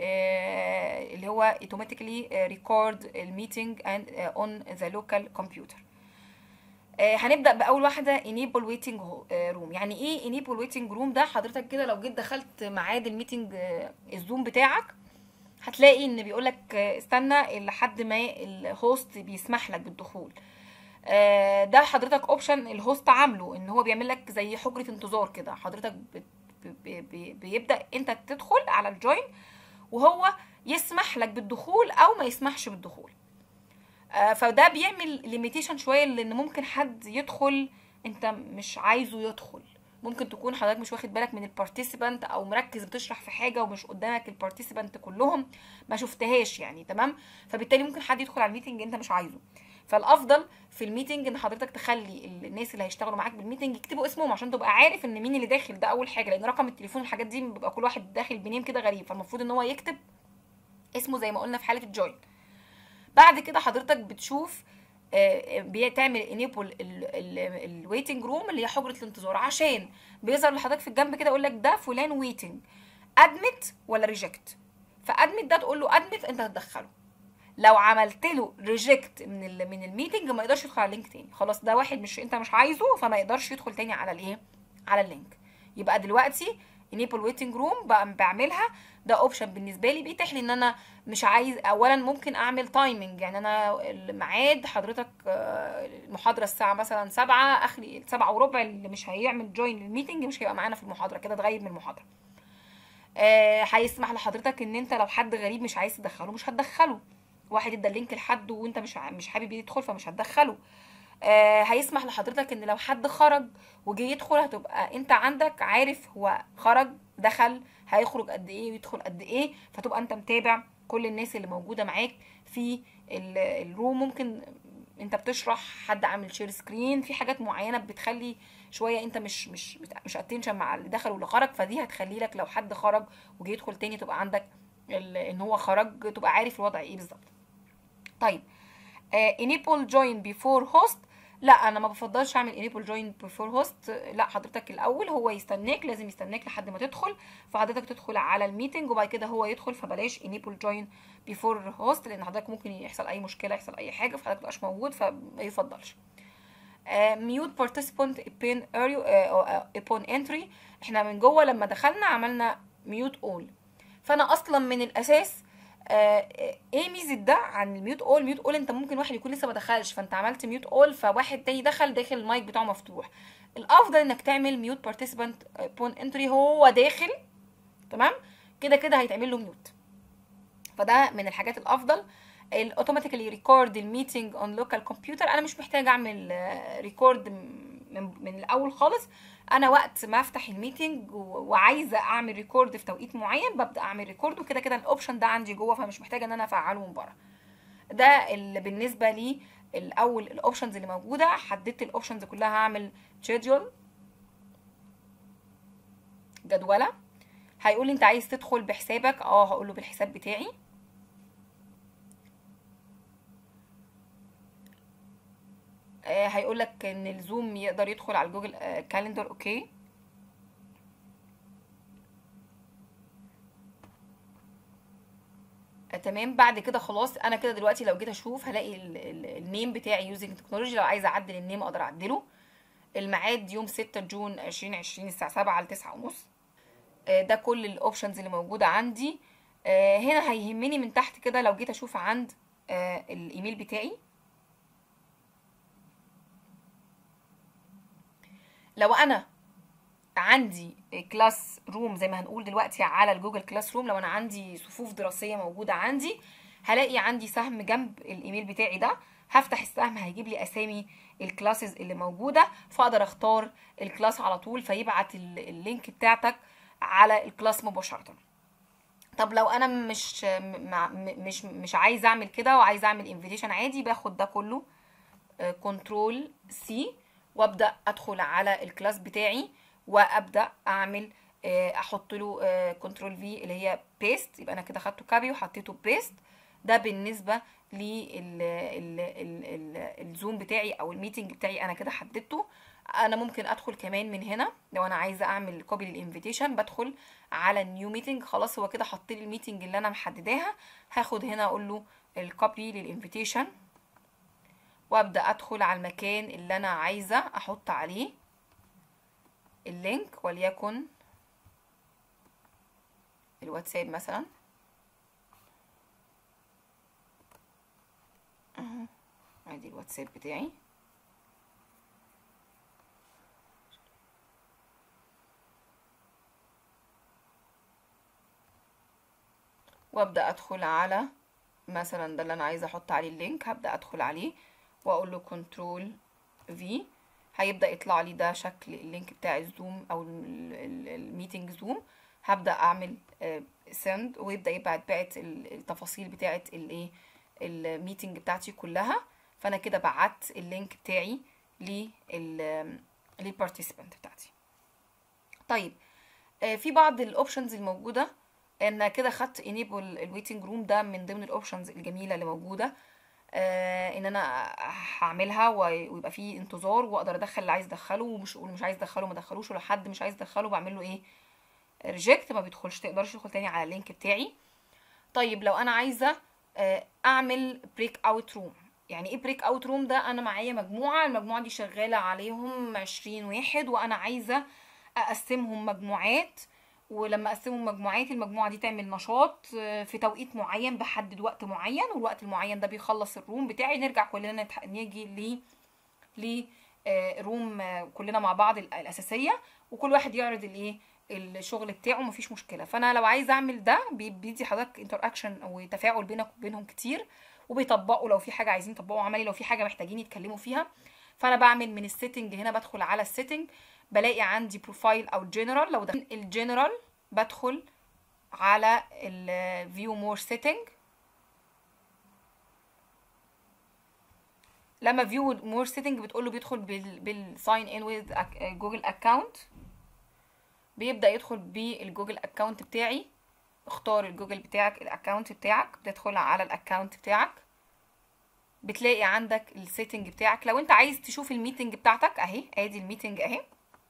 آه، اللي هو automatically آه، record الميتنج and آه، on the local computer آه، هنبدا باول واحده enable waiting ho- آه، room يعني ايه enable waiting room ده حضرتك كده لو جيت دخلت ميعاد الميتنج آه، الزوم بتاعك هتلاقي ان بيقولك آه، استنى لحد ما الهوست بيسمح لك بالدخول آه، ده حضرتك اوبشن الهوست عامله ان هو بيعمل لك زي حجره انتظار كده حضرتك بت- بي- بي- بيبدا انت تدخل على الجوين وهو يسمح لك بالدخول او ما يسمحش بالدخول آه، فده بيعمل ليميتيشن شويه لان ممكن حد يدخل انت مش عايزه يدخل ممكن تكون حضرتك مش واخد بالك من البارتيسيبانت او مركز بتشرح في حاجه ومش قدامك البارتيسيبانت كلهم ما شفتهاش يعني تمام فبالتالي ممكن حد يدخل على الميتنج انت مش عايزه فالافضل في الميتنج ان حضرتك تخلي الناس اللي هيشتغلوا معاك بالميتنج يكتبوا اسمهم عشان تبقى عارف ان مين اللي داخل ده اول حاجه لان رقم التليفون الحاجات دي بيبقى كل واحد داخل بنيم كده غريب فالمفروض ان هو يكتب اسمه زي ما قلنا في حاله الجوين بعد كده حضرتك بتشوف آه، بتعمل انيبل الويتنج روم اللي هي حجره الانتظار عشان بيظهر لحضرتك في الجنب كده يقول لك ده فلان ويتنج ادمت ولا ريجكت فادمت ده تقول له ادمت انت هتدخله لو عملت له ريجكت من ال من الميتنج ما يقدرش يدخل على اللينك تاني خلاص ده واحد مش انت مش عايزه فما يقدرش يدخل تاني على الايه على اللينك يبقى دلوقتي enable waiting room بقى بعملها ده اوبشن بالنسبه لي بيتيح لي ان انا مش عايز اولا ممكن اعمل تايمنج يعني انا الميعاد حضرتك آه، المحاضره الساعه مثلا سبعة اخري سبعة وربع اللي مش هيعمل جوين للميتنج مش هيبقى معانا في المحاضره كده اتغيب من المحاضره آه، هيسمح لحضرتك ان انت لو حد غريب مش عايز تدخله مش هتدخله واحد ادى اللينك لحد وانت مش ع- مش حابب يدخل فمش هتدخله آه، هيسمح لحضرتك ان لو حد خرج وجه يدخل هتبقى انت عندك عارف هو خرج دخل هيخرج قد ايه ويدخل قد ايه فتبقى انت متابع كل الناس اللي موجوده معاك في ال- الروم ممكن انت بتشرح حد عامل شير سكرين في حاجات معينه بتخلي شويه انت مش مش مش اتنشن مع اللي دخل واللي خرج فدي هتخلي لك لو حد خرج وجه يدخل تاني تبقى عندك ال- ان هو خرج تبقى عارف الوضع ايه بالظبط طيب آه enable join before host لا انا ما بفضلش اعمل enable join before host لا حضرتك الاول هو يستناك لازم يستناك لحد ما تدخل فحضرتك تدخل على الميتنج وبعد كده هو يدخل فبلاش enable join before host لان حضرتك ممكن يحصل اي مشكله يحصل اي حاجه فحضرتك متبقاش موجود فما يفضلش ميوت بارتيسيبانت upon area- آه، آه، upon entry احنا من جوه لما دخلنا عملنا ميوت اول فانا اصلا من الاساس آه، ايه ميزه ده عن الميوت اول ميوت اول انت ممكن واحد يكون لسه ما دخلش فانت عملت ميوت اول فواحد تاني دخل داخل المايك بتاعه مفتوح الافضل انك تعمل ميوت بارتيسيبانت upon entry هو داخل تمام كده كده هيتعمل له ميوت فده من الحاجات الافضل الاوتوماتيكالي ريكورد الميتنج اون لوكال كمبيوتر انا مش محتاجه اعمل ريكورد من, من الاول خالص انا وقت ما افتح الميتنج و- وعايزه اعمل ريكورد في توقيت معين ببدا اعمل ريكورد وكده كده الاوبشن ده عندي جوه فمش محتاجه ان انا افعله من بره ده اللي بالنسبه لي الاول الاوبشنز اللي موجوده حددت الاوبشنز كلها هعمل شيدول جدوله هيقول لي انت عايز تدخل بحسابك اه هقول له بالحساب بتاعي آه، هيقول لك ان الزوم يقدر يدخل على الجوجل آه، كالندر اوكي آه، تمام بعد كده خلاص انا كده دلوقتي لو جيت اشوف هلاقي ال- ال- النيم بتاعي يوزنج تكنولوجي لو عايزه اعدل النيم اقدر اعدله الميعاد يوم 6 جون 2020 الساعه 7 ل 9 ونص آه، ده كل الاوبشنز اللي موجوده عندي آه، هنا هيهمني من تحت كده لو جيت اشوف عند آه، الايميل بتاعي لو انا عندي كلاس روم زي ما هنقول دلوقتي على الجوجل كلاس روم لو انا عندي صفوف دراسيه موجوده عندي هلاقي عندي سهم جنب الايميل بتاعي ده هفتح السهم هيجيب لي اسامي الكلاسز اللي موجوده فاقدر اختار الكلاس على طول فيبعت ال- اللينك بتاعتك على الكلاس مباشره طب لو انا مش م- مش مش عايزه اعمل كده وعايزه اعمل انفيتيشن عادي باخد ده كله كنترول سي وابدا ادخل على الكلاس بتاعي وابدا اعمل آه، احط له كنترول في اللي هي بيست يبقى انا كده خدته كابي وحطيته بيست ده بالنسبه للزوم بتاعي او الميتنج بتاعي انا كده حددته انا ممكن ادخل كمان من هنا لو انا عايزه اعمل كوبي للانفيتيشن بدخل على النيو ميتنج خلاص هو كده حط لي الميتنج اللي انا محدداها هاخد هنا اقول له الكوبي للانفيتيشن وابدا ادخل على المكان اللي انا عايزه احط عليه اللينك وليكن الواتساب مثلا اهو ادي الواتساب بتاعي وابدا ادخل على مثلا ده اللي انا عايزه احط عليه اللينك هبدا ادخل عليه واقول له كنترول في هيبدا يطلع لي ده شكل اللينك بتاع الزوم او الميتنج زوم هبدا اعمل سند ويبدا يبعت بعت التفاصيل بتاعه الايه الميتنج بتاعتي كلها فانا كده بعت اللينك بتاعي لل للبارتيسيبنت بتاعتي طيب آه، في بعض الاوبشنز الموجوده انا كده خدت انيبل الويتنج روم ده من ضمن الاوبشنز الجميله اللي موجوده آه ان انا هعملها ويبقى فيه انتظار واقدر ادخل اللي عايز ادخله ومش واللي مش عايز ادخله ما ادخلوش ولو حد مش عايز ادخله بعمل له ايه ريجكت ما بيدخلش تقدرش تدخل تاني على اللينك بتاعي طيب لو انا عايزه آه، اعمل بريك اوت روم يعني ايه بريك اوت روم ده انا معايا مجموعه المجموعه دي شغاله عليهم عشرين واحد وانا عايزه اقسمهم مجموعات ولما اقسمهم مجموعات المجموعه دي تعمل نشاط آه، في توقيت معين بحدد وقت معين والوقت المعين ده بيخلص الروم بتاعي نرجع كلنا نتح- نيجي ل ل آه، روم آه، كلنا مع بعض ال- الاساسيه وكل واحد يعرض الايه الشغل بتاعه مفيش مشكله فانا لو عايزه اعمل ده بي- بيدي حضرتك انتر اكشن وتفاعل بينك وبينهم كتير وبيطبقوا لو في حاجه عايزين يطبقوا عملي لو في حاجه محتاجين يتكلموا فيها فانا بعمل من السيتنج هنا بدخل على السيتنج بلاقي عندي بروفايل او جنرال لو دخلت الجنرال بدخل على الفيو مور سيتنج لما فيو مور سيتنج بتقول له بيدخل بال بالساين ان ويز جوجل اكونت بيبدا يدخل بالجوجل اكونت بتاعي اختار الجوجل بتاعك الاكونت بتاعك بتدخل على الاكونت بتاعك بتلاقي عندك السيتنج بتاعك لو انت عايز تشوف الميتنج بتاعتك اهي ادي الميتنج اهي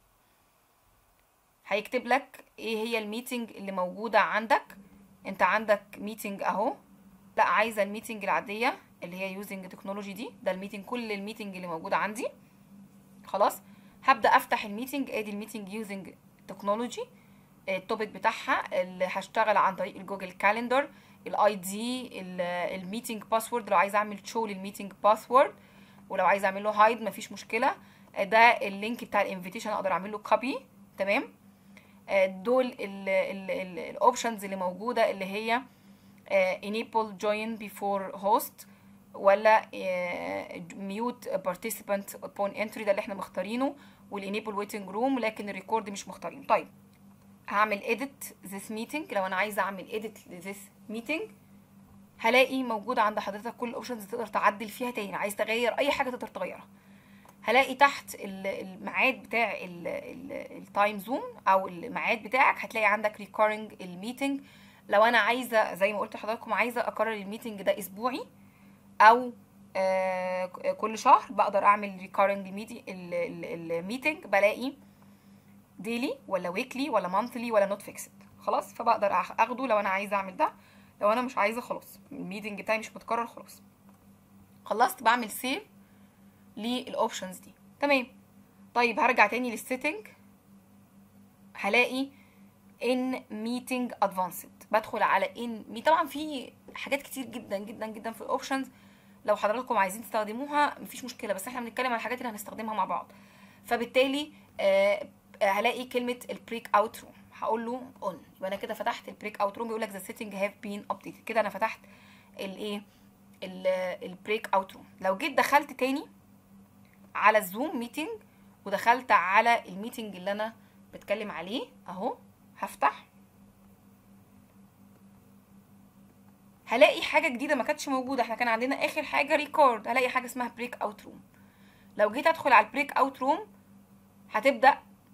هيكتب لك ايه هي الميتنج اللي موجودة عندك انت عندك ميتنج اهو لا عايزة الميتنج العادية اللي هي يوزنج تكنولوجي دي ده الميتنج كل الميتنج اللي موجودة عندي خلاص هبدأ افتح الميتنج ادي الميتنج يوزنج تكنولوجي التوبيك بتاعها اللي هشتغل عن طريق الجوجل كالندر الاي دي الميتنج باسورد لو عايزه اعمل شو للميتنج باسورد ولو عايزه اعمل له هايد مفيش مشكله ده اللينك بتاع الانفيتيشن اقدر اعمل له كوبي تمام آه، دول الاوبشنز اللي موجوده اللي هي آه، enable join before host ولا آه، mute participant upon entry ده اللي احنا مختارينه والenable waiting room لكن الريكورد مش مختارينه طيب هعمل edit this meeting لو انا عايزه اعمل edit ل this meeting هلاقي موجود عند حضرتك كل الاوبشنز تقدر تعدل فيها تاني عايز تغير اي حاجه تقدر تغيرها هلاقي تحت ال- الميعاد بتاع التايم زون او الميعاد بتاعك هتلاقي عندك ريكورنج الميتنج لو انا عايزه زي ما قلت لحضراتكم عايزه اكرر الميتنج ده اسبوعي او آه، كل شهر بقدر اعمل ريكورنج الميتنج بلاقي ديلي ولا ويكلي ولا مانثلي ولا نوت فيكسد خلاص فبقدر أخ- اخده لو انا عايزه اعمل ده لو انا مش عايزه خلاص الميتنج بتاعي مش متكرر خلاص خلصت بعمل سيف للاوبشنز دي تمام طيب هرجع تاني للسيتنج هلاقي ان ميتنج ادفانسد بدخل على ان طبعا في حاجات كتير جدا جدا جدا في الاوبشنز لو حضراتكم عايزين تستخدموها مفيش مشكله بس احنا بنتكلم عن الحاجات اللي هنستخدمها مع بعض فبالتالي آه آه، هلاقي كلمه البريك اوت روم هقول له اون يبقى انا كده فتحت البريك اوت روم بيقول لك ذا سيتنج هاف بين ابديتد كده انا فتحت الايه البريك اوت روم لو جيت دخلت تاني على الزوم ميتنج ودخلت على الميتنج اللي انا بتكلم عليه اهو هفتح هلاقي حاجه جديده ما كانتش موجوده احنا كان عندنا اخر حاجه ريكورد هلاقي حاجه اسمها بريك اوت روم لو جيت ادخل على البريك اوت روم هتبدا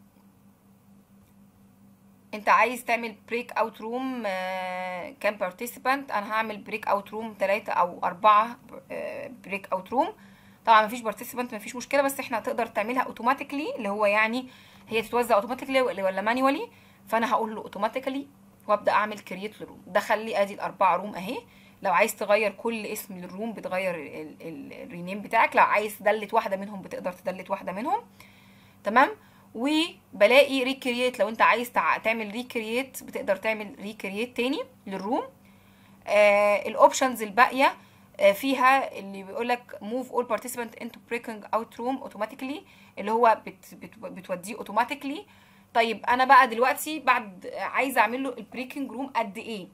انت عايز تعمل بريك اوت روم كام بارتيسيبانت انا هعمل بريك اوت روم 3 او 4 بريك اوت روم طبعا مفيش بارتيسيبانت مفيش مشكله بس احنا هتقدر تعملها اوتوماتيكلي اللي هو يعني هي تتوزع اوتوماتيكلي ولا مانيوالي فانا هقول له اوتوماتيكلي وابدا اعمل كرييت لروم دخل لي ادي الاربعه روم اهي لو عايز تغير كل اسم للروم بتغير الرينيم بتاعك لو عايز تدلت واحده منهم بتقدر تدلت واحده منهم تمام وبلاقي ريكرييت لو انت عايز تع- تعمل ريكرييت بتقدر تعمل ريكرييت تاني للروم آه الاوبشنز الباقيه آه فيها اللي بيقول لك موف اول بارتيسيبانت انتو بريكنج اوت روم اوتوماتيكلي اللي هو بت بت بتوديه اوتوماتيكلي طيب انا بقى دلوقتي بعد عايزه اعمل له البريكنج روم قد ايه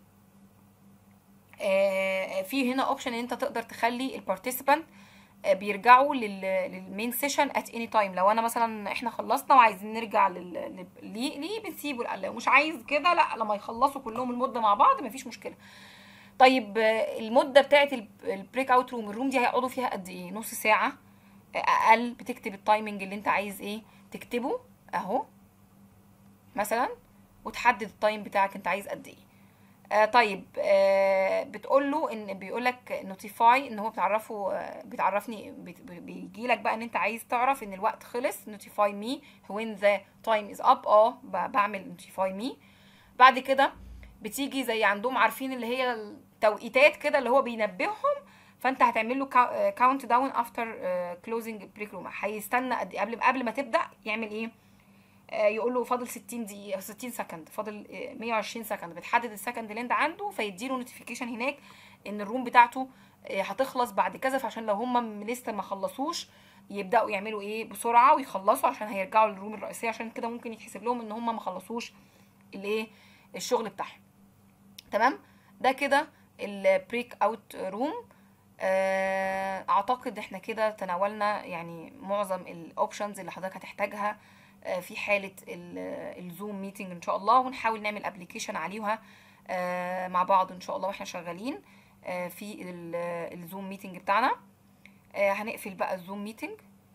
آه، في هنا اوبشن ان انت تقدر تخلي البارتيسيبانت بيرجعوا لل- للمين سيشن ات اني تايم لو انا مثلا احنا خلصنا وعايزين نرجع لل... لل- ليه ليه بنسيبه لا، لو مش عايز كده لا لما يخلصوا كلهم المده مع بعض مفيش مشكله طيب آه، المده بتاعت البريك اوت روم الروم دي هيقعدوا فيها قد ايه نص ساعه آه، اقل بتكتب التايمنج اللي انت عايز ايه تكتبه اهو مثلا وتحدد التايم بتاعك انت عايز قد ايه آه طيب آه بتقول له ان بيقول لك نوتيفاي ان هو بتعرفه آه بتعرفني بيجي لك بقى ان انت عايز تعرف ان الوقت خلص نوتيفاي مي when the time is up اه ب- بعمل نوتيفاي مي بعد كده بتيجي زي عندهم عارفين اللي هي التوقيتات كده اللي هو بينبههم فانت هتعمل له كاونت داون افتر كلوزنج بريك روم هيستنى قد إيه؟ قبل قبل ما تبدا يعمل ايه آه، يقول له فاضل 60 دقيقة 60 سكند فاضل آه، 120 سكند بتحدد السكند اللي انت عنده فيديله نوتيفيكيشن هناك ان الروم بتاعته آه، هتخلص بعد كذا فعشان لو هم لسه ما خلصوش يبداوا يعملوا ايه بسرعة ويخلصوا عشان هيرجعوا للروم الرئيسية عشان كده ممكن يتحسب لهم ان هم ما خلصوش الايه الشغل بتاعهم تمام ده كده البريك اوت روم اعتقد احنا كده تناولنا يعني معظم الاوبشنز اللي حضرتك هتحتاجها آه، في حالة ال- الزوم ميتنج ان شاء الله ونحاول نعمل ابلكيشن عليها آه، مع بعض ان شاء الله واحنا شغالين آه، في ال- الزوم ميتنج بتاعنا آه، هنقفل بقى الزوم ميتنج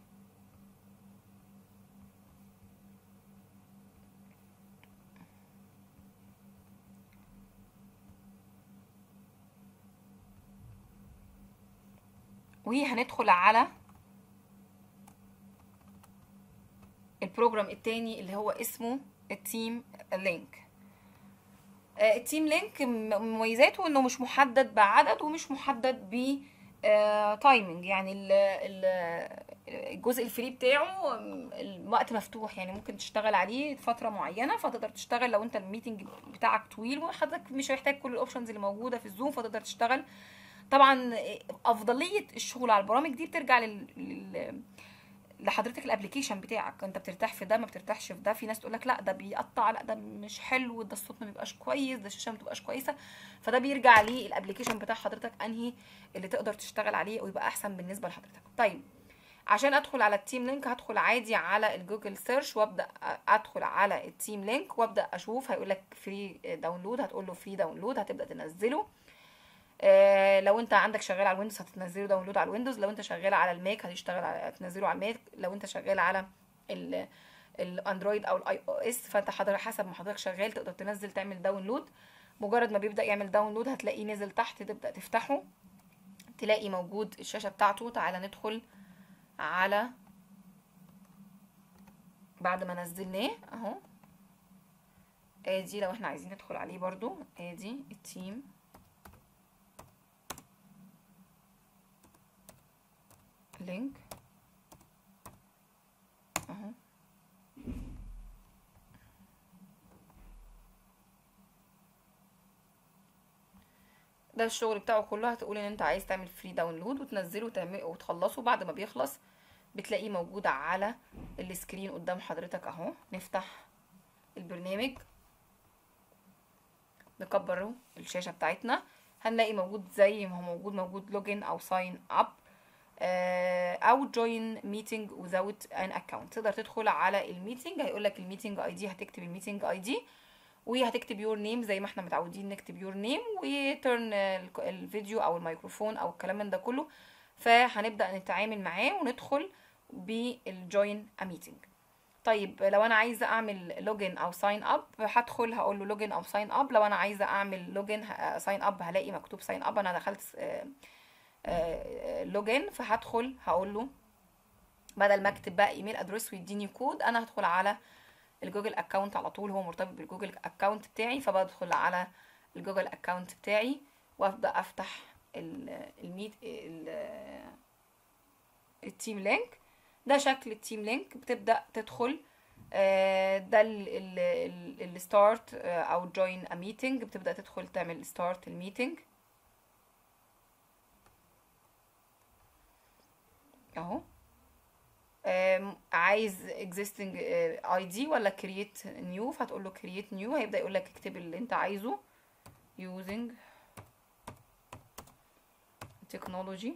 وهندخل على البروجرام التاني اللي هو اسمه التيم لينك آه، التيم لينك م- مميزاته انه مش محدد بعدد ومش محدد ب تايمنج يعني ال- ال- الجزء الفري بتاعه م، الوقت مفتوح يعني ممكن تشتغل عليه فتره معينه فتقدر تشتغل لو انت الميتنج بتاعك طويل وحضرتك مش محتاج كل الاوبشنز اللي موجوده في الزوم فتقدر تشتغل طبعا افضليه الشغل على البرامج دي بترجع لل... لل... لحضرتك الابلكيشن بتاعك انت بترتاح في ده ما بترتاحش في ده في ناس تقول لك لا ده بيقطع لا ده مش حلو ده الصوت ما بيبقاش كويس ده الشاشه ما بتبقاش كويسه فده بيرجع للابلكيشن بتاع حضرتك انهي اللي تقدر تشتغل عليه ويبقى احسن بالنسبه لحضرتك طيب عشان ادخل على التيم لينك هدخل عادي على الجوجل سيرش وابدا ادخل على التيم لينك وابدا اشوف هيقول لك فري داونلود هتقول له فري داونلود هتبدا تنزله آه، لو انت عندك شغال على الويندوز هتنزله داونلود على الويندوز لو انت شغال على الماك هتشتغل على هتنزله على الماك لو انت شغال على ال الاندرويد او الاي او اس فانت حضرتك حسب ما حضرتك شغال تقدر تنزل تعمل داونلود مجرد ما بيبدا يعمل داونلود هتلاقيه نزل تحت تبدا تفتحه تلاقي موجود الشاشه بتاعته تعالى ندخل على بعد ما نزلناه اهو ادي لو احنا عايزين ندخل عليه برضو ادي التيم لينك اهو ده الشغل بتاعه كله هتقول ان انت عايز تعمل فري داونلود وتنزله وتعمل وتخلصه بعد ما بيخلص بتلاقيه موجود على السكرين قدام حضرتك اهو نفتح البرنامج نكبره الشاشة بتاعتنا هنلاقي موجود زي ما هو موجود موجود لوجن او ساين اب او جوين ميتنج without ان اكونت تقدر تدخل على الميتنج هيقول لك الميتنج اي دي هتكتب الميتنج اي دي وهتكتب يور نيم زي ما احنا متعودين نكتب يور نيم وترن الفيديو او الميكروفون او الكلام من ده كله فهنبدا نتعامل معاه وندخل بالجوين ا ميتنج طيب لو انا عايزه اعمل لوجن او ساين اب هدخل هقول له لوجن او ساين اب لو انا عايزه اعمل لوجن ساين اب هلاقي مكتوب ساين اب انا دخلت لوجن فهدخل هقول له بدل ما اكتب بقى ايميل ادرس ويديني كود انا هدخل على الجوجل اكونت على طول هو مرتبط بالجوجل اكونت بتاعي فبدخل على الجوجل اكونت بتاعي وابدا افتح الميت التيم لينك ده شكل التيم لينك بتبدا تدخل ده الستارت او جوين ا ميتنج بتبدا تدخل تعمل ستارت الميتنج اهو عايز existing اي دي ولا create new فهتقول له create new هيبدا يقول لك اكتب اللي انت عايزه using technology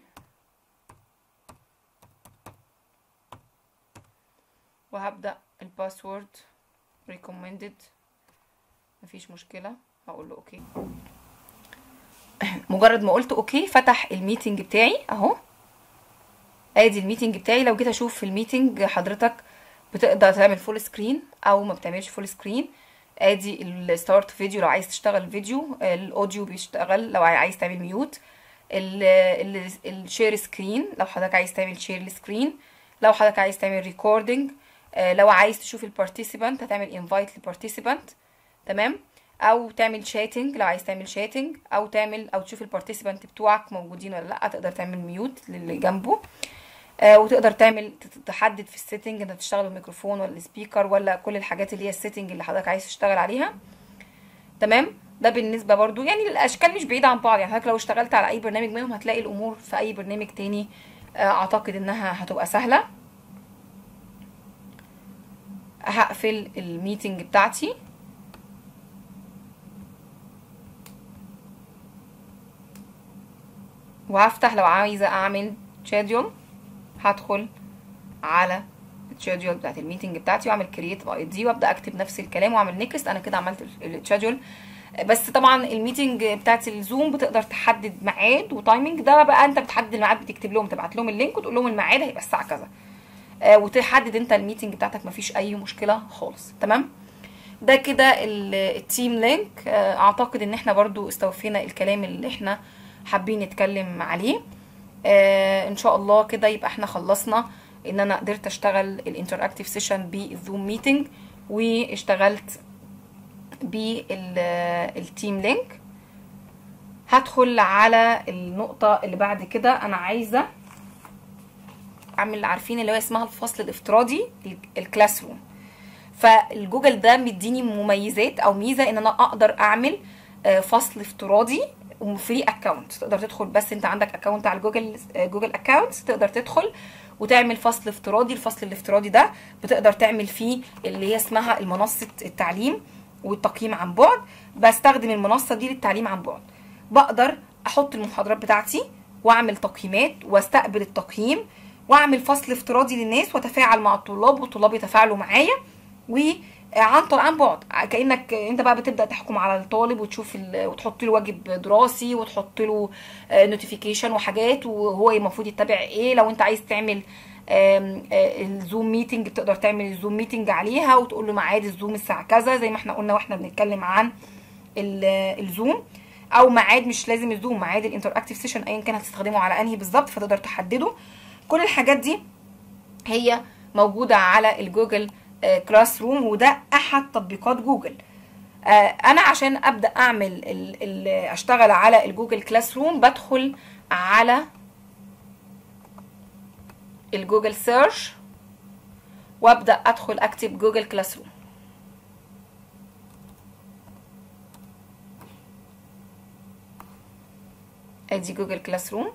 وهبدا الباسورد recommended مفيش مشكله هقول له اوكي مجرد ما قلت اوكي فتح الميتنج بتاعي اهو ادي الميتنج بتاعي لو جيت اشوف في الميتنج حضرتك بتقدر تعمل فول سكرين او ما بتعملش فول سكرين ادي الستارت فيديو لو عايز تشتغل فيديو الاوديو بيشتغل لو عايز تعمل ميوت الشير سكرين لو حضرتك عايز تعمل شير سكرين لو حضرتك عايز تعمل ريكوردنج لو عايز تشوف البارتيسيبانت هتعمل انفايت للبارتيسيبانت تمام او تعمل شاتنج لو عايز تعمل شاتنج او تعمل او تشوف البارتيسيبانت بتوعك موجودين ولا لا تقدر تعمل ميوت للي جنبه آه وتقدر تعمل تحدد في السيتنج انت تشتغل بالميكروفون ولا السبيكر ولا كل الحاجات اللي هي السيتنج اللي حضرتك عايز تشتغل عليها تمام ده بالنسبه برضو يعني الاشكال مش بعيده عن بعض يعني حضرتك لو اشتغلت على اي برنامج منهم هتلاقي الامور في اي برنامج تاني آه اعتقد انها هتبقى سهله هقفل الميتنج بتاعتي وهفتح لو عايزه اعمل شاديول هدخل على الشاديول بتاعت الميتنج بتاعتي واعمل كرييت باي دي وابدا اكتب نفس الكلام واعمل نيكست انا كده عملت الشاديول بس طبعا الميتنج بتاعت الزوم بتقدر تحدد ميعاد وتايمنج ده بقى انت بتحدد الميعاد بتكتب لهم تبعت لهم اللينك وتقول لهم الميعاد هيبقى الساعه كذا آه وتحدد انت الميتنج بتاعتك مفيش اي مشكله خالص تمام ده كده التيم لينك آه اعتقد ان احنا برضو استوفينا الكلام اللي احنا حابين نتكلم عليه آه ان شاء الله كده يبقى احنا خلصنا ان انا قدرت اشتغل الانتراكتيف سيشن بالزوم ميتنج واشتغلت بالتيم لينك هدخل على النقطة اللي بعد كده انا عايزة اعمل عارفين اللي هو اسمها الفصل الافتراضي الكلاس روم فالجوجل ده مديني مميزات او ميزة ان انا اقدر اعمل فصل افتراضي وفري اكونت تقدر تدخل بس انت عندك اكونت على جوجل جوجل اكونت تقدر تدخل وتعمل فصل افتراضي الفصل الافتراضي ده بتقدر تعمل فيه اللي هي اسمها المنصه التعليم والتقييم عن بعد بستخدم المنصه دي للتعليم عن بعد بقدر احط المحاضرات بتاعتي واعمل تقييمات واستقبل التقييم واعمل فصل افتراضي للناس واتفاعل مع الطلاب والطلاب يتفاعلوا معايا و عن طريق عن بعد كانك انت بقى بتبدا تحكم على الطالب وتشوف وتحط له واجب دراسي وتحط له نوتيفيكيشن وحاجات وهو المفروض يتبع ايه لو انت عايز تعمل الزوم ميتنج تقدر تعمل الزوم ميتنج عليها وتقول له ميعاد الزوم الساعه كذا زي ما احنا قلنا واحنا بنتكلم عن الزوم او ميعاد مش لازم الزوم ميعاد الانتراكتيف سيشن ايا كان هتستخدمه على انهي بالظبط فتقدر تحدده كل الحاجات دي هي موجوده على الجوجل كلاس روم وده احد تطبيقات جوجل انا عشان ابدا اعمل ال ال اشتغل على الجوجل كلاس روم بدخل على الجوجل سيرش وابدا ادخل اكتب جوجل كلاس روم ادي جوجل كلاس روم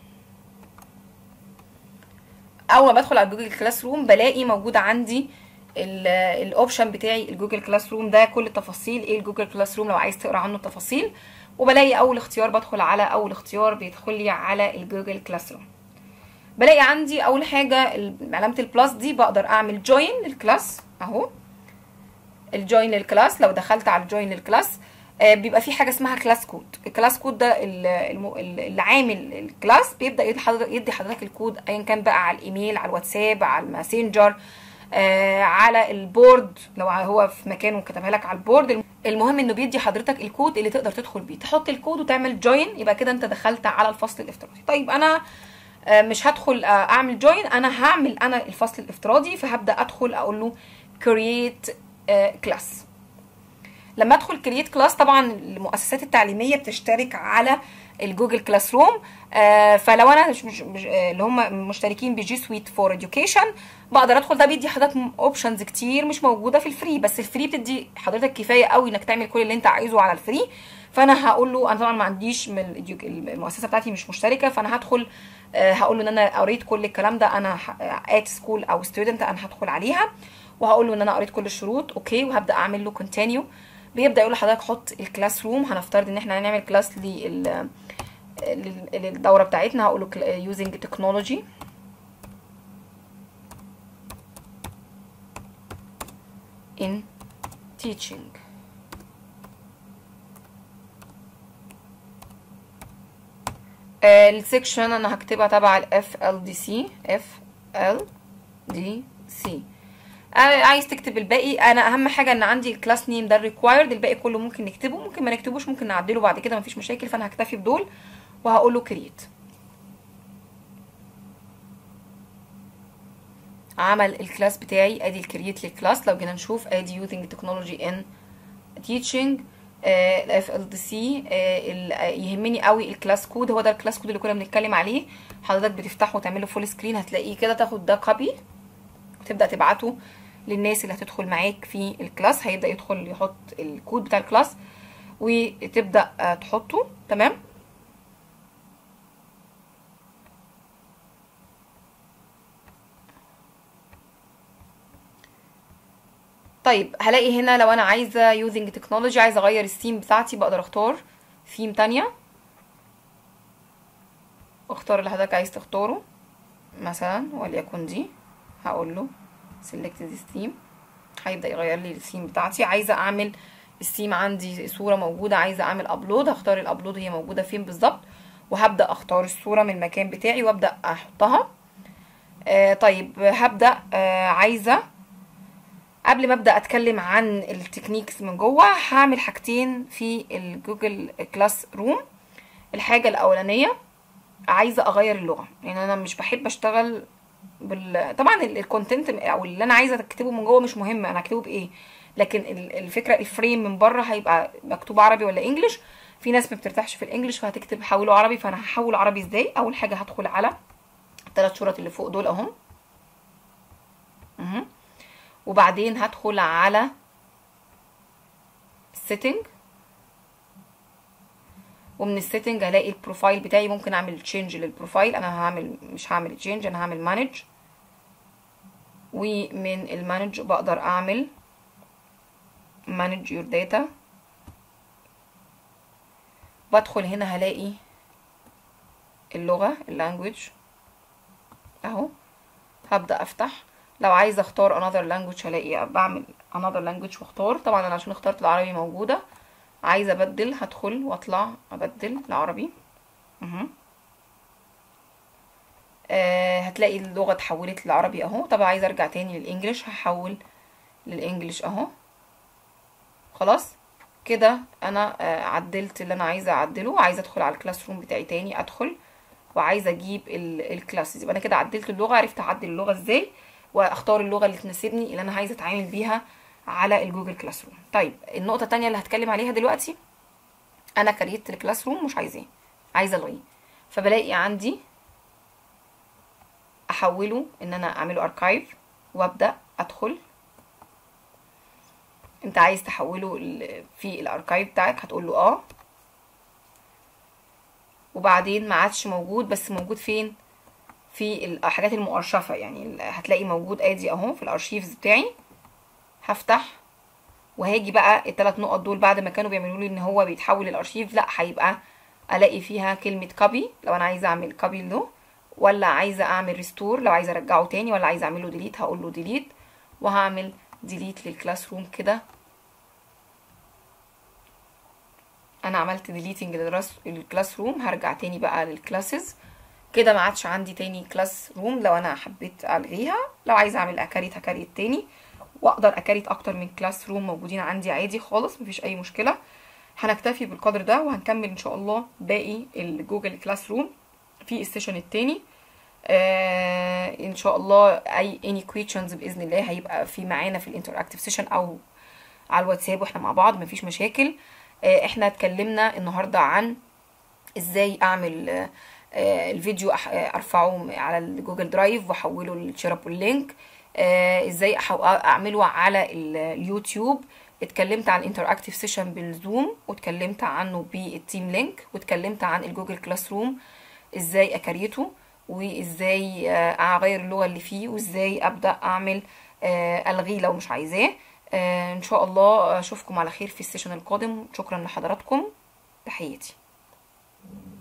اول ما بدخل على جوجل كلاس روم بلاقي موجود عندي الاوبشن بتاعي الجوجل كلاس روم ده كل التفاصيل ايه الجوجل كلاس روم لو عايز تقرا عنه التفاصيل وبلاقي اول اختيار بدخل على اول اختيار بيدخل لي على الجوجل كلاس روم بلاقي عندي اول حاجه علامه البلس دي بقدر اعمل جوين للكلاس اهو الجوين للكلاس لو دخلت على الجوين للكلاس آه، بيبقى في حاجه اسمها كلاس كود الكلاس كود ده ال- الم- ال- اللي عامل الكلاس بيبدا يدي حضرتك يدي حضرتك الكود ايا كان بقى على الايميل على الواتساب على الماسنجر آه، على البورد لو هو في مكانه كتبها لك على البورد المهم انه بيدي حضرتك الكود اللي تقدر تدخل بيه تحط الكود وتعمل جوين يبقى كده انت دخلت على الفصل الافتراضي طيب انا آه، مش هدخل آه، اعمل جوين انا هعمل انا الفصل الافتراضي فهبدا ادخل اقول له create كلاس لما ادخل كرييت كلاس طبعا المؤسسات التعليميه بتشترك على الجوجل كلاس روم آه فلو انا مش مش مش آه اللي هم مشتركين بجي سويت فور اديوكيشن بقدر ادخل ده بيدي حضرتك اوبشنز كتير مش موجوده في الفري بس الفري بتدي حضرتك كفايه قوي انك تعمل كل اللي انت عايزه على الفري فانا هقول له انا طبعا ما عنديش من الإديوك- المؤسسه بتاعتي مش مشتركه فانا هدخل آه هقول له ان انا قريت كل الكلام ده انا ات سكول او ستودنت انا هدخل عليها وهقول له ان انا قريت كل الشروط اوكي وهبدا اعمل له كونتينيو بيبدا يقول لحضرتك حط الكلاس روم هنفترض ان احنا هنعمل كلاس لل لل- للدوره بتاعتنا هقول له يوزنج تكنولوجي in teaching آه، السكشن انا هكتبها تبع ال FLDC FLDC آه، عايز تكتب الباقي انا اهم حاجه ان عندي الكلاس نيم ده الريكوايرد الباقي كله ممكن نكتبه ممكن ما نكتبوش ممكن نعدله بعد كده مفيش مشاكل فانا هكتفي بدول وهقول له كريت عمل الكلاس بتاعي ادي الكرييت للكلاس لو جينا نشوف ادي يوزنج تكنولوجي ان تيتشنج الاف ال دي سي يهمني قوي الكلاس كود هو ده الكلاس كود اللي كنا بنتكلم عليه حضرتك بتفتحه وتعمله فول سكرين هتلاقيه كده تاخد ده كوبي وتبدا تبعته للناس اللي هتدخل معاك في الكلاس هيبدا يدخل يحط الكود بتاع الكلاس وتبدا آه، تحطه تمام طيب هلاقي هنا لو انا عايزه يوزنج تكنولوجي عايزه اغير الثيم بتاعتي بقدر اختار ثيم تانية اختار اللي حضرتك عايز تختاره مثلا وليكن دي هقول له select this theme هيبدا يغير لي الثيم بتاعتي عايزه اعمل الثيم عندي صوره موجوده عايزه اعمل ابلود هختار الابلود هي موجوده فين بالظبط وهبدا اختار الصوره من المكان بتاعي وابدا احطها آه طيب هبدا آه عايزه قبل ما ابدا اتكلم عن التكنيكس من جوه هعمل حاجتين في الجوجل كلاس روم الحاجه الاولانيه عايزه اغير اللغه يعني انا مش بحب اشتغل بال... طبعا الكونتنت او اللي انا عايزه اكتبه من جوه مش مهم انا هكتبه بايه لكن ال- الفكره الفريم من بره هيبقى مكتوب عربي ولا انجليش في ناس ما بترتاحش في الانجليش فهتكتب حوله عربي فانا هحول عربي ازاي اول حاجه هدخل على الثلاث شرط اللي فوق دول اهم مهم. وبعدين هدخل على setting ومن السيتنج هلاقي البروفايل بتاعي ممكن اعمل تشينج للبروفايل انا هعمل مش هعمل تشينج انا هعمل مانج ومن المانج بقدر اعمل manage your data بدخل هنا هلاقي اللغة اللانجوج اهو هبدأ افتح لو عايزة اختار another language هلاقي بعمل another language واختار طبعا انا عشان اخترت العربي موجودة عايزة ابدل هدخل واطلع ابدل العربي اهو آه هتلاقي اللغة اتحولت للعربي اهو طب عايزة ارجع تاني للانجليش هحول للانجليش اهو خلاص كده انا آه عدلت اللي انا عايزة اعدله عايزة ادخل على الكلاس روم بتاعي تاني ادخل وعايزة اجيب الكلاسز يبقى انا كده عدلت اللغة عرفت اعدل اللغة ازاي واختار اللغة اللي تناسبني اللي انا عايزة اتعامل بيها على الجوجل كلاس روم طيب النقطة التانية اللي هتكلم عليها دلوقتي انا كريت الكلاس روم مش عايزاه عايزة الغيه فبلاقي عندي احوله ان انا اعمله اركايف وابدا ادخل انت عايز تحوله في الاركايف بتاعك هتقول له اه وبعدين ما عادش موجود بس موجود فين في الحاجات المؤرشفه يعني هتلاقي موجود ادي اهو في الارشيفز بتاعي هفتح وهاجي بقى الثلاث نقط دول بعد ما كانوا بيعملوا لي ان هو بيتحول الارشيف لا هيبقى الاقي فيها كلمه كوبي لو انا عايزه اعمل كوبي له ولا عايزه اعمل ريستور لو عايزه ارجعه تاني ولا عايزه اعمل له ديليت هقول له ديليت وهعمل ديليت للكلاس روم كده انا عملت ديليتنج للكلاس روم هرجع تاني بقى للكلاسز كده ما عادش عندي تاني كلاس روم لو انا حبيت الغيها لو عايزه اعمل اكاريت هكاريت تاني واقدر اكاريت اكتر من كلاس روم موجودين عندي عادي خالص مفيش اي مشكله هنكتفي بالقدر ده وهنكمل ان شاء الله باقي الجوجل كلاس روم في السيشن التاني آه ان شاء الله اي اني كويشنز باذن الله هيبقى في معانا في الانتراكتيف سيشن او على الواتساب واحنا مع بعض مفيش مشاكل آه احنا اتكلمنا النهارده عن ازاي اعمل آه آه الفيديو أح- آه، ارفعه على الجوجل درايف واحوله للشيرابل لينك آه ازاي أحو- اعمله على ال- اليوتيوب اتكلمت عن الانتراكتيف سيشن بالزوم واتكلمت عنه بالتيم لينك واتكلمت عن الجوجل كلاس روم ازاي اكريته وازاي آه، اغير اللغه اللي فيه وازاي ابدا اعمل آه، الغيه لو مش عايزاه آه، ان شاء الله اشوفكم على خير في السيشن القادم شكرا لحضراتكم تحياتي